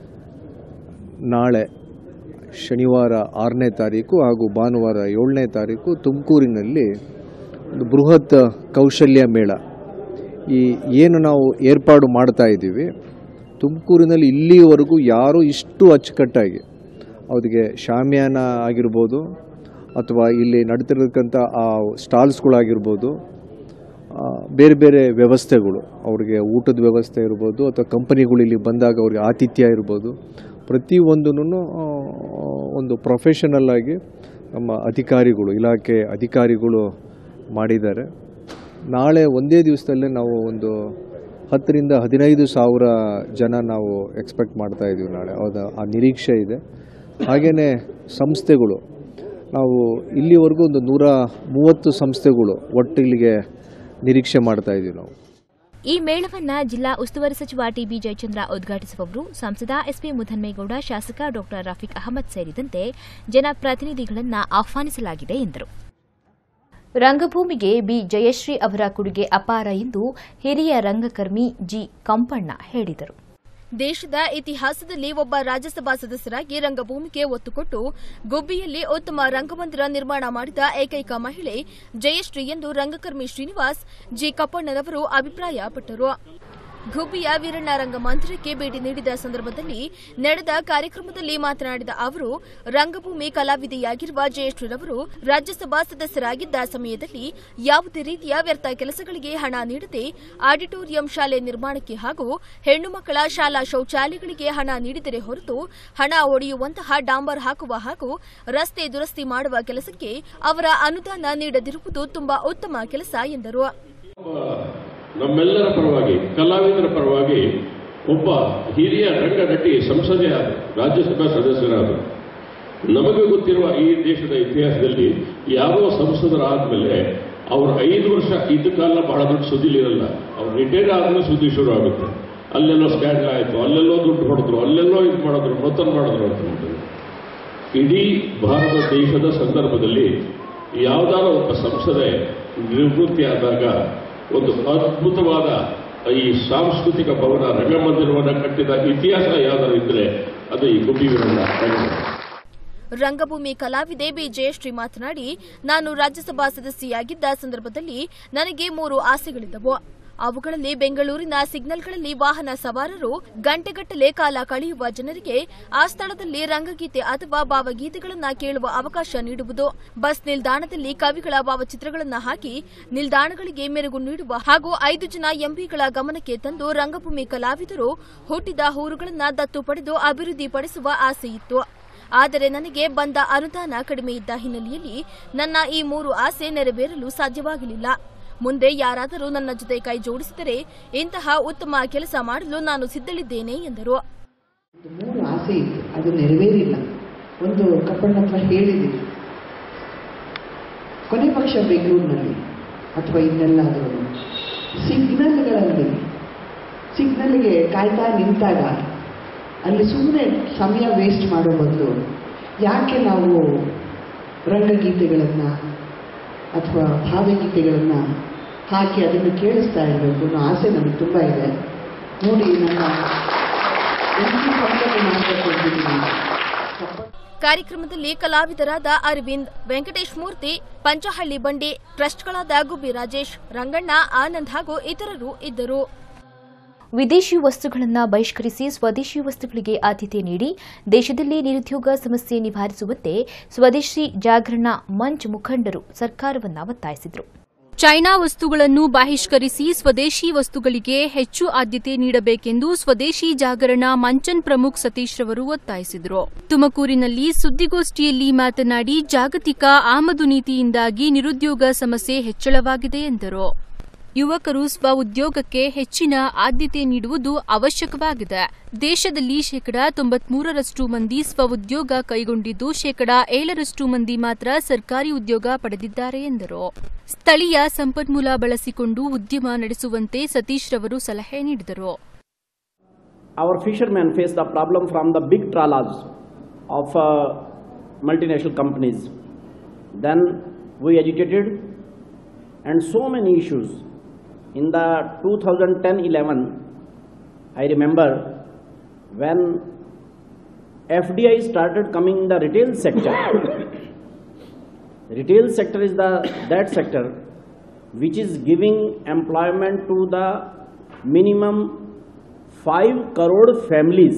ನಾಳೆ ಶನಿವಾರ ಆರನೇ ತಾರೀಕು ಹಾಗೂ ಭಾನುವಾರ ಏಳನೇ ತಾರೀಕು ತುಮಕೂರಿನಲ್ಲಿ ಒಂದು ಬೃಹತ್ ಕೌಶಲ್ಯ ಮೇಳ ಈ ಏನು ನಾವು ಏರ್ಪಾಡು ಮಾಡ್ತಾ ಇದ್ದೀವಿ ತುಮಕೂರಿನಲ್ಲಿ ಇಲ್ಲಿಯವರೆಗೂ ಯಾರೂ ಇಷ್ಟು ಅಚ್ಚುಕಟ್ಟಾಗಿ ಅವ್ರಿಗೆ ಶಾಮಿಯಾನ ಆಗಿರ್ಬೋದು ಅಥವಾ ಇಲ್ಲಿ ನಡೀತಿರ್ತಕ್ಕಂಥ ಆ ಸ್ಟಾಲ್ಸ್ಗಳಾಗಿರ್ಬೋದು ಆ, ಬೇರೆ ಬೇರೆ ವ್ಯವಸ್ಥೆಗಳು ಅವ್ರಿಗೆ ಊಟದ ವ್ಯವಸ್ಥೆ ಇರ್ಬೋದು ಅಥವಾ ಕಂಪನಿಗಳು ಇಲ್ಲಿ ಬಂದಾಗ ಅವ್ರಿಗೆ ಆತಿಥ್ಯ ಇರ್ಬೋದು ಪ್ರತಿಯೊಂದನ್ನು ಒಂದು ಪ್ರೊಫೆಷನಲ್ ಆಗಿ ನಮ್ಮ ಅಧಿಕಾರಿಗಳು ಇಲಾಖೆ ಅಧಿಕಾರಿಗಳು ಮಾಡಿದ್ದಾರೆ ನಾಳೆ ಒಂದೇ ದಿವಸದಲ್ಲೇ ನಾವು ಒಂದು ಹತ್ತರಿಂದ ಹದಿನೈದು ಸಾವಿರ ಜನ ನಾವು ಎಕ್ಸ್ಪೆಕ್ಟ್ ಮಾಡ್ತಾ ಇದ್ದೀವಿ ನಾಳೆ ಹೌದಾ ಆ ನಿರೀಕ್ಷೆ ಇದೆ ಹಾಗೆಯೇ ಸಂಸ್ಥೆಗಳು ನಾವು ಇಲ್ಲಿವರೆಗೂ ಒಂದು ನೂರ ಮೂವತ್ತು ಸಂಸ್ಥೆಗಳು ಒಟ್ಟು ಇಲ್ಲಿಗೆ ನಿರೀಕ್ಷೆ ಮಾಡ್ತಾ ಇದ್ದೀವಿ ನಾವು ಈ ಮೇಳವನ್ನ ಜಿಲ್ಲಾ ಉಸ್ತುವಾರಿ ಸಚಿವ ಟಿಬಿ ಜಯಚಂದ್ರ ಉದ್ಘಾಟಿಸುವವರು ಸಂಸದ ಎಸ್ಪಿ ಮುಧನ್ಮೇಗೌಡ ಶಾಸಕ ಡಾ ರಫೀಕ್ ಅಹಮದ್ ಸೇರಿದಂತೆ ಜನಪ್ರತಿನಿಧಿಗಳನ್ನ ಆಹ್ವಾನಿಸಲಾಗಿದೆ ಎಂದರು ರಂಗಭೂಮಿಗೆ ಬಿ ಜಯಶ್ರೀ ಅವರ ಕೊಡುಗೆ ಅಪಾರ ಎಂದು ಹಿರಿಯ ರಂಗಕರ್ಮಿ ಜಿ ಕಂಪಣ್ಣ ಹೇಳಿದರು ದೇಶದ ಇತಿಹಾಸದಲ್ಲಿ ಒಬ್ಬ ರಾಜ್ಯಸಭಾ ಸದಸ್ಯರಾಗಿ ರಂಗಭೂಮಿಗೆ ಒತ್ತು ಕೊಟ್ಟು ಗುಬ್ಬಿಯಲ್ಲಿ ಉತ್ತಮ ರಂಗಮಂದಿರ ನಿರ್ಮಾಣ ಮಾಡಿದ ಏಕೈಕ ಮಹಿಳೆ ಜಯಶ್ರೀ ಎಂದು ರಂಗಕರ್ಮಿ ಶ್ರೀನಿವಾಸ್ ಜಿ ಕಪ್ಪಣ್ಣನವರು ಅಭಿಪ್ರಾಯಪಟ್ಟರು ಗುಬ್ಬಿಯ ವೀರಣ್ಣ ರಂಗಮಂದಿರಕ್ಕೆ ಭೇಟಿ ನೀಡಿದ ಸಂದರ್ಭದಲ್ಲಿ ನಡೆದ ಕಾರ್ಯಕ್ರಮದಲ್ಲಿ ಮಾತನಾಡಿದ ಅವರು ರಂಗಭೂಮಿ ಕಲಾವಿದೆಯಾಗಿರುವ ಜಯಶ್ರೀರವರು ರಾಜ್ಯಸಭಾ ಸದಸ್ಯರಾಗಿದ್ದ ಸಮಯದಲ್ಲಿ ಯಾವುದೇ ರೀತಿಯ ವ್ಯರ್ಥ ಕೆಲಸಗಳಿಗೆ ಹಣ ನೀಡದೆ ಆಡಿಟೋರಿಯಂ ಶಾಲೆ ನಿರ್ಮಾಣಕ್ಕೆ ಹಾಗೂ ಹೆಣ್ಣು ಮಕ್ಕಳ ಶಾಲಾ ಶೌಚಾಲಯಗಳಿಗೆ ಹಣ ನೀಡಿದರೆ ಹೊರತು ಹಣ ಒಡೆಯುವಂತಹ ಡಾಂಬರ್ ಹಾಕುವ ಹಾಗೂ ರಸ್ತೆ ದುರಸ್ತಿ ಮಾಡುವ ಕೆಲಸಕ್ಕೆ ಅವರ ಅನುದಾನ ನೀಡದಿರುವುದು ತುಂಬಾ ಉತ್ತಮ ಕೆಲಸ ಎಂದರು ನಮ್ಮೆಲ್ಲರ ಪರವಾಗಿ ಕಲಾವಿದರ ಪರವಾಗಿ ಒಬ್ಬ ಹಿರಿಯ ರಂಗನಟಿ ಸಂಸದೆ ಆದ ರಾಜ್ಯಸಭಾ ಸದಸ್ಯರಾದ ನಮಗೆ ಗೊತ್ತಿರುವ ಈ ದೇಶದ ಇತಿಹಾಸದಲ್ಲಿ ಯಾರೋ ಸಂಸದರಾದ್ಮೇಲೆ ಅವ್ರ ಐದು ವರ್ಷ ಇದ್ದ ಕಾಲ ಬಹಳ ದೊಡ್ಡ ಸುದ್ದಿಲಿರಲ್ಲ ಅವ್ರು ರಿಟೈರ್ ಆದ್ಮೇಲೆ ಸುದ್ದಿ ಶುರು ಆಗುತ್ತೆ ಅಲ್ಲೆಲ್ಲೋ ಸ್ಕ್ಯಾಂಡಲ್ ಆಯಿತು ಅಲ್ಲೆಲ್ಲೋ ದುಡ್ಡು ಹೊಡೆದ್ರು ಅಲ್ಲೆಲ್ಲೋ ಇದು ಮಾಡಿದ್ರು ಮತ್ತೊಂದು ಮಾಡಿದ್ರು ಅಂತ ಹೇಳ್ತಾರೆ. ಇಡೀ ಭಾರತ ದೇಶದ ಸಂದರ್ಭದಲ್ಲಿ ಯಾವ್ದಾರ ಒಬ್ಬ ಸಂಸದೆ ನಿವೃತ್ತಿ ಆದಾಗ ಒಂದು ಅದ್ಭುತವಾದ ಈ ಸಾಂಸ್ಕೃತಿಕ ಭವನ ರಂಗಮಂದಿರವನ್ನು ಕಟ್ಟಿದ ಇತಿಹಾಸ ಯಾವ್ದಾರು ಇದ್ರೆ ಅದು ಈ ಗುಬ್ಬಿ ವೀರಣ್ಣ ರಂಗಮಂದಿರ. ರಂಗಭೂಮಿ ಕಲಾವಿದೆ ಬಿ ಜಯಶ್ರೀ ಮಾತನಾಡಿ ನಾನು ರಾಜ್ಯಸಭಾ ಸದಸ್ಯೆಯಾಗಿದ್ದ ಸಂದರ್ಭದಲ್ಲಿ ನನಗೆ ಮೂರು ಆಸೆಗಳಿದ್ದವು ಅವುಗಳಲ್ಲಿ ಬೆಂಗಳೂರಿನ ಸಿಗ್ನಲ್ಗಳಲ್ಲಿ ವಾಹನ ಸವಾರರು ಗಂಟೆಗಟ್ಟಲೆ ಕಾಲ ಕಳೆಯುವ ಜನರಿಗೆ ಆ ಸ್ಥಳದಲ್ಲಿ ರಂಗಗೀತೆ ಅಥವಾ ಭಾವಗೀತೆಗಳನ್ನ ಕೇಳುವ ಅವಕಾಶ ನೀಡುವುದು ಬಸ್ ನಿಲ್ದಾಣದಲ್ಲಿ ಕವಿಗಳ ಭಾವಚಿತ್ರಗಳನ್ನ ಹಾಕಿ ನಿಲ್ದಾಣಗಳಿಗೆ ಮೆರುಗು ನೀಡುವ ಹಾಗೂ ಐದು ಜನ ಎಂಪಿಗಳ ಗಮನಕ್ಕೆ ತಂದು ರಂಗಭೂಮಿ ಕಲಾವಿದರು ಹುಟ್ಟಿದ ಊರುಗಳನ್ನ ದತ್ತು ಪಡೆದು ಅಭಿವೃದ್ಧಿಪಡಿಸುವ ಆಸೆಯಿತ್ತು ಆದರೆ ನನಗೆ ಬಂದ ಅನುದಾನ ಕಡಿಮೆ ಇದ್ದ ಹಿನ್ನೆಲೆಯಲ್ಲಿ ನನ್ನ ಈ ಮೂರು ಆಸೆ ನೆರವೇರಲು ಸಾಧ್ಯವಾಗಲಿಲ್ಲ ಮುಂದೆ ಯಾರಾದರೂ ನನ್ನ ಜೊತೆ ಕೈ ಜೋಡಿಸಿದರೆ ಇಂತಹ ಉತ್ತಮ ಕೆಲಸ ಮಾಡಲು ನಾನು ಸಿದ್ಧಳಿದ್ದೇನೆ ಎಂದರು ಮೂರು ಆಸೆ ಇತ್ತು ಅದು ನೆರವೇರಿಲ್ಲ ಒಂದು ಕಪ್ಪಣ್ಣ ಹತ್ರ ಹೇಳಿದ್ದೀವಿ ಕೊನೆ ಪಕ್ಷ ಬೆಂಗಳೂರಿನಲ್ಲಿ ಅಥವಾ ಇನ್ನೆಲ್ಲಾದರೂ ಸಿಗ್ನಲ್ಗಳಲ್ಲಿ ಸಿಗ್ನಲ್ಗೆ ಕಾಯ್ತಾ ನಿಂತಾಗ ಅಲ್ಲಿ ಸುಮ್ಮನೆ ಸಮಯ ವೇಸ್ಟ್ ಮಾಡೋ ಬದಲು ಯಾಕೆ ನಾವು ರಂಗಗೀತೆಗಳನ್ನು ಅಥವಾ ಭಾವಗೀತೆಗಳನ್ನು ಹಾಕಿ ಅದನ್ನು ಕೇಳಿಸ್ತಾ ಇರಬೇಕು ಅನ್ನೋ ಆಸೆ ನನಗೆ ತುಂಬ ಇದೆ ನೋಡಿ ನನ್ನ ಎಂಟು ಪಕ್ಕದಲ್ಲಿ ಮಾಡಬೇಕು ಅಂತಿದ್ದೀನಿ ಕಾರ್ಯಕ್ರಮದಲ್ಲಿ ಕಲಾವಿದರಾದ ಅರವಿಂದ್ ವೆಂಕಟೇಶ್ ಮೂರ್ತಿ ಪಂಚಹಳ್ಳಿ ಬಂಡಿ ಟ್ರಸ್ಟ್ಗಳಾದ ಗುಬ್ಬಿ ರಾಜೇಶ್ ರಂಗಣ್ಣ ಆನಂದ್ ಹಾಗೂ ಇತರರು ಇದ್ದರು ವಿದೇಶಿ ವಸ್ತುಗಳನ್ನು ಬಹಿಷ್ಕರಿಸಿ ಸ್ವದೇಶಿ ವಸ್ತುಗಳಿಗೆ ಆದ್ಯತೆ ನೀಡಿ ದೇಶದಲ್ಲಿ ನಿರುದ್ಯೋಗ ಸಮಸ್ಯೆ ನಿವಾರಿಸುವಂತೆ ಸ್ವದೇಶಿ ಜಾಗರಣ ಮಂಚ್ ಮುಖಂಡರು ಸರ್ಕಾರವನ್ನು ಒತ್ತಾಯಿಸಿದರು ಚೈನಾ ವಸ್ತುಗಳನ್ನು ಬಹಿಷ್ಕರಿಸಿ ಸ್ವದೇಶಿ ವಸ್ತುಗಳಿಗೆ ಹೆಚ್ಚು ಆದ್ಯತೆ ನೀಡಬೇಕೆಂದು ಸ್ವದೇಶಿ ಜಾಗರಣ ಮಂಚನ್ ಪ್ರಮುಖ್ ಸತೀಶ್ ರವರು ಒತ್ತಾಯಿಸಿದರು ತುಮಕೂರಿನಲ್ಲಿ ಸುದ್ದಿಗೋಷ್ಠಿಯಲ್ಲಿ ಮಾತನಾಡಿ ಜಾಗತಿಕ ಆಮದು ನೀತಿಯಿಂದಾಗಿ ನಿರುದ್ಯೋಗ ಸಮಸ್ಯೆ ಹೆಚ್ಚಳವಾಗಿದೆ ಎಂದರು ಯುವಕರು ಸ್ವ ಉದ್ಯೋಗಕ್ಕೆ ಹೆಚ್ಚಿನ ಆದ್ಯತೆ ನೀಡುವುದು ಅವಶ್ಯಕವಾಗಿದೆ ದೇಶದಲ್ಲಿ ಶೇಕಡಾ ತೊಂಬತ್ಮೂರರಷ್ಟು ಮಂದಿ ಸ್ವ ಉದ್ಯೋಗ ಕೈಗೊಂಡಿದ್ದು ಶೇಕಡಾ ಏಳರಷ್ಟು ಮಂದಿ ಮಾತ್ರ ಸರ್ಕಾರಿ ಉದ್ಯೋಗ ಪಡೆದಿದ್ದಾರೆ ಎಂದರು ಸ್ಥಳೀಯ ಸಂಪನ್ಮೂಲ ಬಳಸಿಕೊಂಡು ಉದ್ಯಮ ನಡೆಸುವಂತೆ ಸತೀಶ್ ರವರು ಸಲಹೆ ನೀಡಿದರು our fishermen face the problem from the big trawlers of uh, multinational companies. Then we agitated and so many issues. In the 2010-11, I remember when FDI started coming in the retail sector. retail sector is the that sector which is giving employment to the minimum 5 crore families.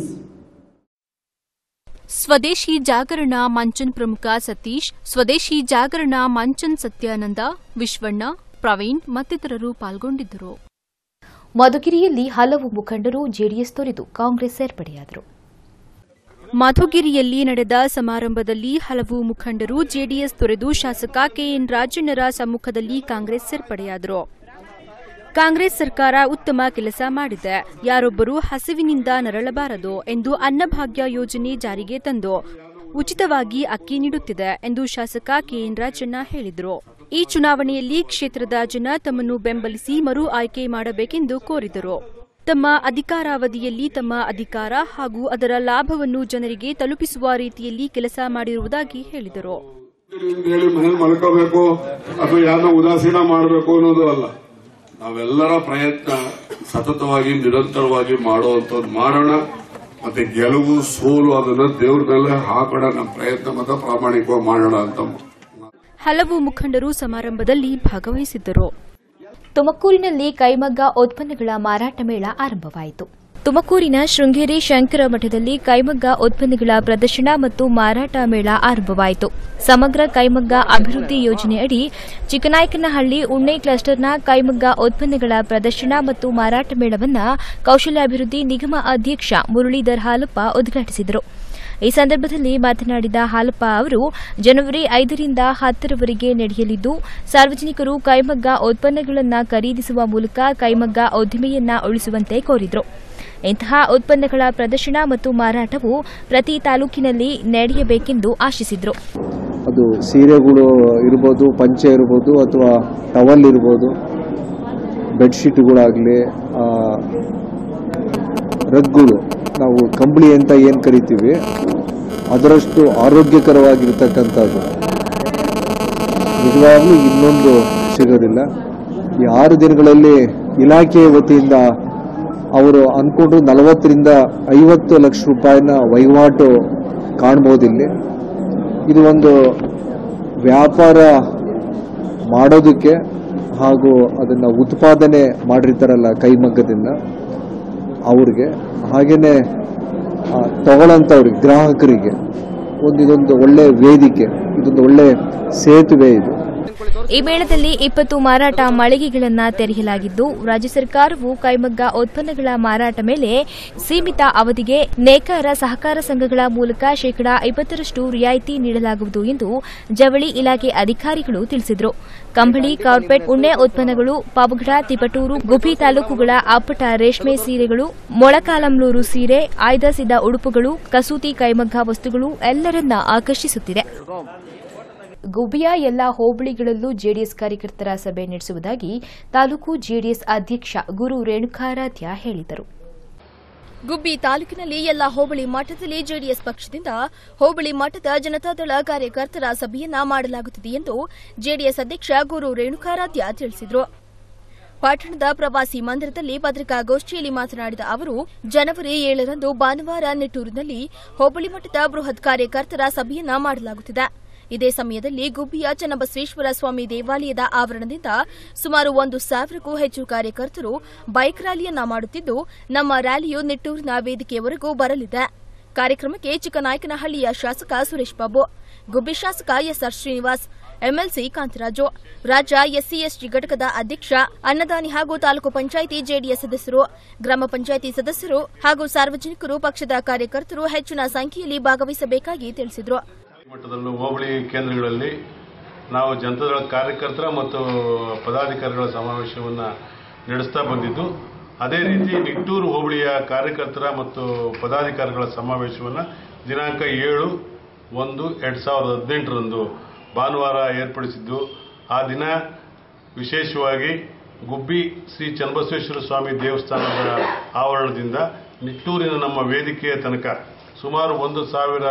ಸ್ವದೇಶಿ ಜಾಗರಣ ಮಂಚನ್ ಪ್ರಮುಖ ಸತೀಶ್ ಸ್ವದೇಶಿ ಜಾಗರಣ ಮಂಚನ್ ಸತ್ಯಾನಂದ ವಿಶ್ವಣ್ಣ ಪ್ರವೀಣ್ ಮತ್ತಿತರರು ಪಾಲ್ಗೊಂಡಿದ್ದರು ಮಧುಗಿರಿಯಲ್ಲಿ ಹಲವು ಮುಖಂಡರು JDS ತೊರೆದು ಕಾಂಗ್ರೆಸ್ ಸೇರ್ಪಡೆಯಾದರು ಮಧುಗಿರಿಯಲ್ಲಿ ನಡೆದ ಸಮಾರಂಭದಲ್ಲಿ ಹಲವು ಮುಖಂಡರು ಜೆಡಿಎಸ್ ತೊರೆದು ಶಾಸಕ ಕೆಎನ್ ರಾಜಣ್ಣರ ಸಮ್ಮುಖದಲ್ಲಿ ಕಾಂಗ್ರೆಸ್ ಸೇರ್ಪಡೆಯಾದರು ಕಾಂಗ್ರೆಸ್ ಸರ್ಕಾರ ಉತ್ತಮ ಕೆಲಸ ಮಾಡಿದೆ ಯಾರೊಬ್ಬರೂ ಹಸಿವಿನಿಂದ ನರಳಬಾರದು ಎಂದು ಅನ್ನಭಾಗ್ಯ ಯೋಜನೆ ಜಾರಿಗೆ ತಂದು ಉಚಿತವಾಗಿ ಅಕ್ಕಿ ನೀಡುತ್ತಿದೆ ಎಂದು ಶಾಸಕ ಕೆಎನ್ ರಾಜಣ್ಣ ಹೇಳಿದರು ಈ ಚುನಾವಣೆಯಲ್ಲಿ ಕ್ಷೇತ್ರದ ಜನ ತಮ್ಮನ್ನು ಬೆಂಬಲಿಸಿ ಮರು ಆಯ್ಕೆ ಮಾಡಬೇಕೆಂದು ಕೋರಿದರು ತಮ್ಮ ಅಧಿಕಾರಾವಧಿಯಲ್ಲಿ ತಮ್ಮ ಅಧಿಕಾರ ಹಾಗೂ ಅದರ ಲಾಭವನ್ನು ಜನರಿಗೆ ತಲುಪಿಸುವ ರೀತಿಯಲ್ಲಿ ಕೆಲಸ ಮಾಡಿರುವುದಾಗಿ ಹೇಳಿದರು ಅಂತ ಹೇಳಿ ಮನೇಲಿ ಮಲ್ಕೋಬೇಕು ಅಥವಾ ಯಾರನ್ನ ಉದಾಸೀನ ಮಾಡಬೇಕು ಅನ್ನೋದು ಅಲ್ಲ ನಾವೆಲ್ಲರ ಪ್ರಯತ್ನ ಸತತವಾಗಿ ನಿರಂತರವಾಗಿ ಮಾಡುವಂಥದ್ದು ಮಾಡೋಣ ಮತ್ತೆ ಗೆಲುವು ಸೋಲು ಅದನ್ನ ದೇವ್ರ ಮೇಲೆ ಹಾಕೋಣ ನಮ್ಮ ಪ್ರಯತ್ನ ಮತ್ತೆ ಪ್ರಾಮಾಣಿಕವಾಗಿ ಮಾಡೋಣ ಅಂತ ಹಲವು ಮುಖಂಡರು ಸಮಾರಂಭದಲ್ಲಿ ಭಾಗವಹಿಸಿದ್ದರು ತುಮಕೂರಿನಲ್ಲಿ ಕೈಮಗ್ಗ ಉತ್ಪನ್ನಗಳ ಮಾರಾಟ ಮೇಳ ಆರಂಭವಾಯಿತು ತುಮಕೂರಿನ ಶೃಂಗೇರಿ ಶಂಕರ ಮಠದಲ್ಲಿ ಕೈಮಗ್ಗ ಉತ್ಪನ್ನಗಳ ಪ್ರದರ್ಶನ ಮತ್ತು ಮಾರಾಟ ಮೇಳ ಆರಂಭವಾಯಿತು ಸಮಗ್ರ ಕೈಮಗ್ಗ ಅಭಿವೃದ್ಧಿ ಯೋಜನೆಯಡಿ ಚಿಕ್ಕನಾಯಕನಹಳ್ಳಿ ಉಣ್ಣೆ ಕ್ಲಸ್ಟರ್ನ ಕೈಮಗ್ಗ ಉತ್ಪನ್ನಗಳ ಪ್ರದರ್ಶನ ಮತ್ತು ಮಾರಾಟ ಮೇಳವನ್ನು ಕೌಶಲ್ಯಾಭಿವೃದ್ಧಿ ನಿಗಮ ಅಧ್ಯಕ್ಷ ಮುರಳೀಧರ್ ಹಾಲಪ್ಪ ಉದ್ಘಾಟಿಸಿದರು ಈ ಸಂದರ್ಭದಲ್ಲಿ ಮಾತನಾಡಿದ ಹಾಲಪ್ಪ ಅವರು ಜನವರಿ ಐದರಿಂದ ಹತ್ತರವರೆಗೆ ನಡೆಯಲಿದ್ದು ಸಾರ್ವಜನಿಕರು ಕೈಮಗ್ಗ ಉತ್ಪನ್ನಗಳನ್ನು ಖರೀದಿಸುವ ಮೂಲಕ ಕೈಮಗ್ಗ ಉದ್ದಿಮೆಯನ್ನ ಉಳಿಸುವಂತೆ ಕೋರಿದರು ಇಂತಹ ಉತ್ಪನ್ನಗಳ ಪ್ರದರ್ಶನ ಮತ್ತು ಮಾರಾಟವು ಪ್ರತಿ ತಾಲೂಕಿನಲ್ಲಿ ನಡೆಯಬೇಕೆಂದು ಆಶಿಸಿದರು ಅದು ಸೀರೆಗಳು ಇರ್ಬೋದು ಪಂಚೆ ಇರ್ಬೋದು ಅಥವಾ ಟವಲ್ ಇರ್ಬೋದು ಬೆಡ್ಶೀಟ್ಗಳಾಗಲಿ ರಗ್ಗಳು ನಾವು ಕಂಬಳಿ ಅಂತ ಏನು ಕರಿತೀವಿ ಅದರಷ್ಟು ಆರೋಗ್ಯಕರವಾಗಿರ್ತಕ್ಕಂಥದ್ದು ನಿಜವಾಗ್ಲೂ ಇನ್ನೊಂದು ಸಿಗೋದಿಲ್ಲ ಈ ಆರು ದಿನಗಳಲ್ಲಿ ಇಲಾಖೆಯ ವತಿಯಿಂದ ಅವರು ಅಂದ್ಕೊಂಡ್ರು ನಲವತ್ತರಿಂದ ಐವತ್ತು ಲಕ್ಷ ರೂಪಾಯಿನ ವಹಿವಾಟು ಕಾಣ್ಬೋದಿಲ್ಲಿ ಇದು ಒಂದು ವ್ಯಾಪಾರ ಮಾಡೋದಕ್ಕೆ ಹಾಗೂ ಅದನ್ನು ಉತ್ಪಾದನೆ ಮಾಡಿರ್ತಾರಲ್ಲ ಕೈಮಗ್ಗದಿಂದ ಅವ್ರಿಗೆ ಹಾಗೆಯೇ ತಗೊಳ್ಳೋಂಥವ್ರಿಗೆ ಗ್ರಾಹಕರಿಗೆ ಒಂದು ಇದೊಂದು ಒಳ್ಳೆ ವೇದಿಕೆ ಇದೊಂದು ಒಳ್ಳೆ ಸೇತುವೆ ಇದು ಈ ಮೇಳದಲ್ಲಿ ಇಪ್ಪತ್ತು ಮಾರಾಟ ಮಳಿಗೆಗಳನ್ನು ತೆರೆಯಲಾಗಿದ್ದು ರಾಜ್ಯ ಸರ್ಕಾರವು ಕೈಮಗ್ಗ ಉತ್ಪನ್ನಗಳ ಮಾರಾಟ ಮೇಲೆ ಸೀಮಿತ ಅವಧಿಗೆ ನೇಕಾರ ಸಹಕಾರ ಸಂಘಗಳ ಮೂಲಕ ಶೇಕಡಾ ಇಪ್ಪತ್ತರಷ್ಟು ರಿಯಾಯಿತಿ ನೀಡಲಾಗುವುದು ಎಂದು ಜವಳಿ ಇಲಾಖೆ ಅಧಿಕಾರಿಗಳು ತಿಳಿಸಿದರು ಕಂಬಳಿ ಕಾರ್ಪೆಟ್ ಉಣ್ಣೆ ಉತ್ಪನ್ನಗಳು ಪಾವಗಡ ತಿಪಟೂರು ಗುಬ್ಬಿ ತಾಲೂಕುಗಳ ಅಪ್ಪಟ ರೇಷ್ಮೆ ಸೀರೆಗಳು ಮೊಳಕಾಲಂಲೂರು ಸೀರೆ ಆಯ್ದ ಉಡುಪುಗಳು ಕಸೂತಿ ಕೈಮಗ್ಗ ವಸ್ತುಗಳು ಎಲ್ಲರನ್ನ ಆಕರ್ಷಿಸುತ್ತಿದೆ ಗುಬ್ಬಿಯ ಎಲ್ಲಾ ಹೋಬಳಿಗಳಲ್ಲೂ ಜೆಡಿಎಸ್ ಕಾರ್ಯಕರ್ತರ ಸಭೆ ನಡೆಸುವುದಾಗಿ ತಾಲೂಕು ಜೆಡಿಎಸ್ ಅಧ್ಯಕ್ಷ ಗುರು ರೇಣುಕಾರಾಧ್ಯ ಹೇಳಿದರು ಗುಬ್ಬಿ ತಾಲೂಕಿನಲ್ಲಿ ಎಲ್ಲ ಹೋಬಳಿ ಮಟ್ಟದಲ್ಲಿ ಜೆಡಿಎಸ್ ಪಕ್ಷದಿಂದ ಹೋಬಳಿ ಮಟ್ಟದ ಜನತಾದಳ ಕಾರ್ಯಕರ್ತರ ಸಭೆಯನ್ನ ಮಾಡಲಾಗುತ್ತಿದೆ ಎಂದು ಜೆಡಿಎಸ್ ಅಧ್ಯಕ್ಷ ಗುರು ರೇಣುಕಾರಾಧ್ಯ ತಿಳಿಸಿದರು ಪಟ್ಟಣದ ಪ್ರವಾಸಿ ಮಂದಿರದಲ್ಲಿ ಪತ್ರಿಕಾಗೋಷ್ಠಿಯಲ್ಲಿ ಮಾತನಾಡಿದ ಅವರು ಜನವರಿ ಏಳರಂದು ಭಾನುವಾರ ನಿಟ್ಟೂರಿನಲ್ಲಿ ಹೋಬಳಿ ಮಟ್ಟದ ಬೃಹತ್ ಕಾರ್ಯಕರ್ತರ ಸಭೆಯನ್ನ ಮಾಡಲಾಗುತ್ತಿದೆ ಇದೇ ಸಮಯದಲ್ಲಿ ಗುಬ್ಬಿಯ ಚನ್ನಬಸವೇಶ್ವರ ಸ್ವಾಮಿ ದೇವಾಲಯದ ಆವರಣದಿಂದ ಸುಮಾರು ಒಂದು ಸಾವಿರಕ್ಕೂ ಹೆಚ್ಚು ಕಾರ್ಯಕರ್ತರು ಬೈಕ್ ರ್ಯಾಲಿಯನ್ನ ಮಾಡುತ್ತಿದ್ದು ನಮ್ಮ ರ್ಯಾಲಿಯು ನಿಟ್ಟೂರಿನ ವೇದಿಕೆಯವರೆಗೂ ಬರಲಿದೆ ಕಾರ್ಯಕ್ರಮಕ್ಕೆ ಚಿಕ್ಕನಾಯಕನಹಳ್ಳಿಯ ಶಾಸಕ ಸುರೇಶ್ ಬಾಬು ಗುಬ್ಬಿ ಶಾಸಕ ಎಸ್ಆರ್ ಶ್ರೀನಿವಾಸ್ ಎಂಎಲ್ಸಿ ಕಾಂತರಾಜು ರಾಜ್ಯ ಎಸ್ಸಿ ಎಸ್ಟಿ ಘಟಕದ ಅಧ್ಯಕ್ಷ ಅನ್ನದಾನಿ ಹಾಗೂ ತಾಲೂಕು ಪಂಚಾಯಿತಿ ಜೆಡಿಎಸ್ ಸದಸ್ಯರು ಗ್ರಾಮ ಪಂಚಾಯಿತಿ ಸದಸ್ಯರು ಹಾಗೂ ಸಾರ್ವಜನಿಕರು ಪಕ್ಷದ ಕಾರ್ಯಕರ್ತರು ಹೆಚ್ಚಿನ ಸಂಖ್ಯೆಯಲ್ಲಿ ಭಾಗವಹಿಸಬೇಕಾಗಿ ತಿಳಿಸಿದರು ಮಟ್ಟದಲ್ಲೂ ಹೋಬಳಿ ಕೇಂದ್ರಗಳಲ್ಲಿ ನಾವು ಜನತಾದಳ ಕಾರ್ಯಕರ್ತರ ಮತ್ತು ಪದಾಧಿಕಾರಿಗಳ ಸಮಾವೇಶವನ್ನು ನಡೆಸ್ತಾ ಬಂದಿದ್ದು ಅದೇ ರೀತಿ ನಿಟ್ಟೂರು ಹೋಬಳಿಯ ಕಾರ್ಯಕರ್ತರ ಮತ್ತು ಪದಾಧಿಕಾರಿಗಳ ಸಮಾವೇಶವನ್ನು ದಿನಾಂಕ ಏಳು ಒಂದು ಎರಡು ಸಾವಿರದ ಹದಿನೆಂಟರಂದು ಭಾನುವಾರ ಏರ್ಪಡಿಸಿದ್ದು ಆ ದಿನ ವಿಶೇಷವಾಗಿ ಗುಬ್ಬಿ ಶ್ರೀ ಚನ್ನಬಸವೇಶ್ವರ ಸ್ವಾಮಿ ದೇವಸ್ಥಾನದ ಆವರಣದಿಂದ ನಿಟ್ಟೂರಿನ ನಮ್ಮ ವೇದಿಕೆಯ ತನಕ ಸುಮಾರು ಒಂದು ಸಾವಿರ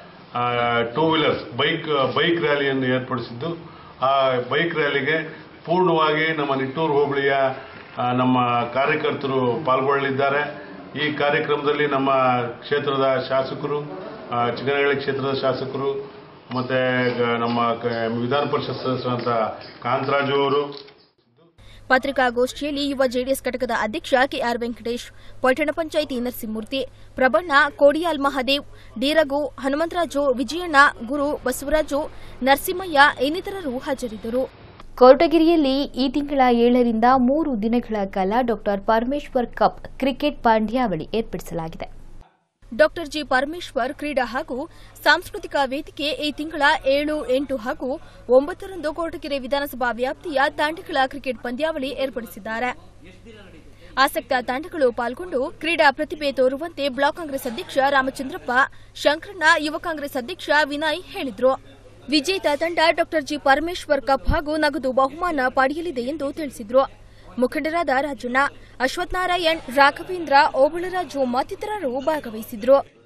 ಟೂ ವೀಲರ್ಸ್ ಬೈಕ್ ಬೈಕ್ ರ್ಯಾಲಿಯನ್ನು ಏರ್ಪಡಿಸಿದ್ದು ಆ ಬೈಕ್ ರ್ಯಾಲಿಗೆ ಪೂರ್ಣವಾಗಿ ನಮ್ಮ ನಿಟ್ಟೂರು ಹೋಬಳಿಯ ಆ, ನಮ್ಮ ಕಾರ್ಯಕರ್ತರು ಪಾಲ್ಗೊಳ್ಳಲಿದ್ದಾರೆ ಈ ಕಾರ್ಯಕ್ರಮದಲ್ಲಿ ನಮ್ಮ ಕ್ಷೇತ್ರದ ಶಾಸಕರು ಆ, ಚಿಕ್ಕನಹಳ್ಳಿ ಕ್ಷೇತ್ರದ ಶಾಸಕರು ಮತ್ತೆ ಗ- ನಮ್ಮ ಕ- ವಿಧಾನ ಪರಿಷತ್ ಸದಸ್ಯರಂತ ಕಾಂತರಾಜು ಅವರು ಪತ್ರಿಕಾಗೋಷ್ಠಿಯಲ್ಲಿ ಯುವ ಜೆಡಿಎಸ್ ಘಟಕದ ಅಧ್ಯಕ್ಷ ಕೆಆರ್ ವೆಂಕಟೇಶ್ ಪಟ್ಟಣ ಪಂಚಾಯಿತಿ ನರಸಿಂಹಮೂರ್ತಿ ಪ್ರಬಣ್ಣ ಕೋಡಿಯಾಲ್ ಮಹಾದೇವ್ ಡಿರಘು ಹನುಮಂತರಾಜು ವಿಜಯಣ್ಣ ಗುರು ಬಸವರಾಜು ನರಸಿಂಹಯ್ಯ ಇನ್ನಿತರರು ಹಾಜರಿದ್ದರು ಕೊರಟಗೆರೆಯಲ್ಲಿ ಈ ತಿಂಗಳ ಏಳರಿಂದ ಮೂರು ದಿನಗಳ ಕಾಲ ಡಾಕ್ಟರ್ ಪರಮೇಶ್ವರ್ ಕಪ್ ಕ್ರಿಕೆಟ್ ಪಂದ್ಯಾವಳಿ ಏರ್ಪಡಿಸಲಾಗಿದೆ ಡಾಕ್ಟರ್ ಜಿ ಪರಮೇಶ್ವರ್ ಕ್ರೀಡಾ ಹಾಗೂ ಸಾಂಸ್ಕೃತಿಕ ವೇದಿಕೆ ಈ ತಿಂಗಳ ಏಳು ಎಂಟು ಹಾಗೂ ಒಂಬತ್ತರಂದು ಕೊರಟಗೆರೆ ವಿಧಾನಸಭಾ ವ್ಯಾಪ್ತಿಯ ತಂಡಗಳ ಕ್ರಿಕೆಟ್ ಪಂದ್ಯಾವಳಿ ಏರ್ಪಡಿಸಿದ್ದಾರೆ ಆಸಕ್ತ ತಂಡಗಳು ಪಾಲ್ಗೊಂಡು ಕ್ರೀಡಾ ಪ್ರತಿಭೆ ತೋರುವಂತೆ ಬ್ಲಾಕ್ ಕಾಂಗ್ರೆಸ್ ಅಧ್ಯಕ್ಷ ರಾಮಚಂದ್ರಪ್ಪ ಶಂಕರಣ್ಣ ಯುವ ಕಾಂಗ್ರೆಸ್ ಅಧ್ಯಕ್ಷ ವಿನಯ್ ಹೇಳಿದರು ವಿಜೇತ ತಂಡ ಡಾಕ್ಟರ್ ಜಿ ಪರಮೇಶ್ವರ್ ಕಪ್ ಹಾಗೂ ನಗದು ಬಹುಮಾನ ಪಡೆಯಲಿದೆ ಎಂದು ತಿಳಿಸಿದರು ಮುಖಂಡರಾದ ರಾಜಣ್ಣ ಅಶ್ವತ್ಥನಾರಾಯಣ್ ರಾಘವೇಂದ್ರ ಓಬಳರಾಜು ಮತ್ತಿತರರು ಭಾಗವಹಿಸಿದ್ರು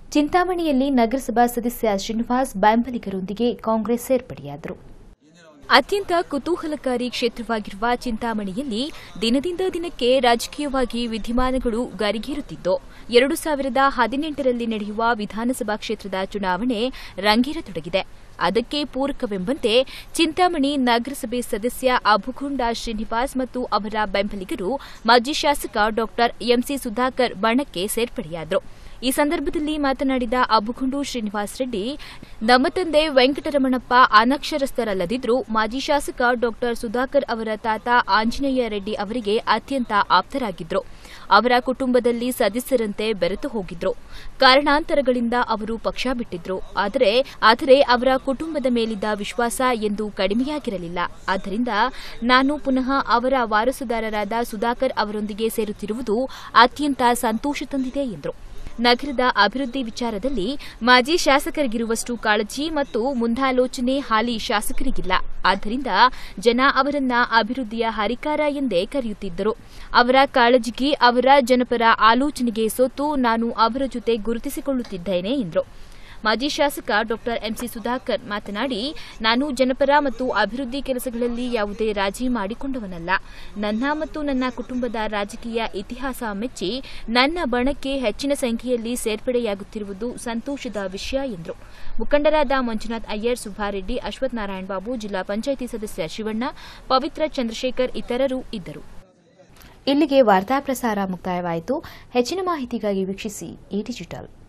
ಚಿಂತಾಮಣಿಯಲ್ಲಿ ನಗರಸಭಾ ಸದಸ್ಯ ಶ್ರೀನಿವಾಸ್ ಬೆಂಬಲಿಗರೊಂದಿಗೆ ಕಾಂಗ್ರೆಸ್ ಸೇರ್ಪಡೆಯಾದರು ಅತ್ಯಂತ ಕುತೂಹಲಕಾರಿ ಕ್ಷೇತ್ರವಾಗಿರುವ ಚಿಂತಾಮಣಿಯಲ್ಲಿ ದಿನದಿಂದ ದಿನಕ್ಕೆ ರಾಜಕೀಯವಾಗಿ ವಿದ್ಯಮಾನಗಳು ಗರಿಗೇರುತ್ತಿದ್ದು ಎರಡು ಸಾವಿರದ ಹದಿನೆಂಟರಲ್ಲಿ ನಡೆಯುವ ವಿಧಾನಸಭಾ ಕ್ಷೇತ್ರದ ಚುನಾವಣೆ ರಂಗೇರತೊಡಗಿದೆ ಅದಕ್ಕೆ ಪೂರಕವೆಂಬಂತೆ ಚಿಂತಾಮಣಿ ನಗರಸಭೆ ಸದಸ್ಯ ಅಬುಗುಂಡ ಶ್ರೀನಿವಾಸ್ ಮತ್ತು ಅವರ ಬೆಂಬಲಿಗರು ಮಾಜಿ ಶಾಸಕ ಡಾ ಎಂಸಿ ಸುಧಾಕರ್ ಬಣಕ್ಕೆ ಸೇರ್ಪಡೆಯಾದರು ಈ ಸಂದರ್ಭದಲ್ಲಿ ಮಾತನಾಡಿದ ಅಬುಗುಂಡು ಶ್ರೀನಿವಾಸ್ ರೆಡ್ಡಿ ನಮ್ಮ ತಂದೆ ವೆಂಕಟರಮಣಪ್ಪ ಅನಕ್ಷರಸ್ಥರಲ್ಲದಿದ್ದರೂ ಮಾಜಿ ಶಾಸಕ ಡಾ ಸುಧಾಕರ್ ಅವರ ತಾತ ಆಂಜನೇಯ ರೆಡ್ಡಿ ಅವರಿಗೆ ಅತ್ಯಂತ ಆಪ್ತರಾಗಿದ್ರು ಅವರ ಕುಟುಂಬದಲ್ಲಿ ಸದಸ್ಯರಂತೆ ಬೆರೆತು ಹೋಗಿದ್ರು ಕಾರಣಾಂತರಗಳಿಂದ ಅವರು ಪಕ್ಷ ಬಿಟ್ಟಿದ್ರು ಆದರೆ ಆದರೆ ಅವರ ಕುಟುಂಬದ ಮೇಲಿದ್ದ ವಿಶ್ವಾಸ ಎಂದು ಕಡಿಮೆಯಾಗಿರಲಿಲ್ಲ ಆದ್ದರಿಂದ ನಾನು ಪುನಃ ಅವರ ವಾರಸುದಾರರಾದ ಸುಧಾಕರ್ ಅವರೊಂದಿಗೆ ಸೇರುತ್ತಿರುವುದು ಅತ್ಯಂತ ಸಂತೋಷ ತಂದಿದೆ ಎಂದರು ನಗರದ ಅಭಿವೃದ್ಧಿ ವಿಚಾರದಲ್ಲಿ ಮಾಜಿ ಶಾಸಕರಿಗಿರುವಷ್ಟು ಕಾಳಜಿ ಮತ್ತು ಮುಂದಾಲೋಚನೆ ಹಾಲಿ ಶಾಸಕರಿಗಿಲ್ಲ ಆದ್ದರಿಂದ ಜನ ಅವರನ್ನ ಅಭಿವೃದ್ಧಿಯ ಹರಿಕಾರ ಎಂದೇ ಕರೆಯುತ್ತಿದ್ದರು ಅವರ ಕಾಳಜಿಗೆ ಅವರ ಜನಪರ ಆಲೋಚನೆಗೆ ಸೋತು ನಾನು ಅವರ ಜೊತೆ ಗುರುತಿಸಿಕೊಳ್ಳುತ್ತಿದ್ದೇನೆ ಎಂದರು ಮಾಜಿ ಶಾಸಕ ಡಾ ಎಂಸಿ ಸುಧಾಕರ್ ಮಾತನಾಡಿ ನಾನು ಜನಪರ ಮತ್ತು ಅಭಿವೃದ್ಧಿ ಕೆಲಸಗಳಲ್ಲಿ ಯಾವುದೇ ರಾಜಿ ಮಾಡಿಕೊಂಡವನಲ್ಲ ನನ್ನ ಮತ್ತು ನನ್ನ ಕುಟುಂಬದ ರಾಜಕೀಯ ಇತಿಹಾಸ ಮೆಚ್ಚಿ ನನ್ನ ಬಣಕ್ಕೆ ಹೆಚ್ಚಿನ ಸಂಖ್ಯೆಯಲ್ಲಿ ಸೇರ್ಪಡೆಯಾಗುತ್ತಿರುವುದು ಸಂತೋಷದ ವಿಷಯ ಎಂದರು ಮುಖಂಡರಾದ ಮಂಜುನಾಥ್ ಅಯ್ಯರ್ ಸುಬ್ಬಾರೆಡ್ಡಿ ಅಶ್ವಥ್ ನಾರಾಯಣ ಬಾಬು ಜಿಲ್ಲಾ ಪಂಚಾಯಿತಿ ಸದಸ್ಯ ಶಿವಣ್ಣ ಪವಿತ್ರ ಚಂದ್ರಶೇಖರ್ ಇತರರು ಇದ್ದರು ಇಲ್ಲಿಗೆ ವಾರ್ತಾ ಪ್ರಸಾರ ಮುಕ್ತಾಯವಾಯಿತು ಹೆಚ್ಚಿನ ಮಾಹಿತಿಗಾಗಿ ವೀಕ್ಷಿಸಿ ಈ ಡಿಜಿಟಲ್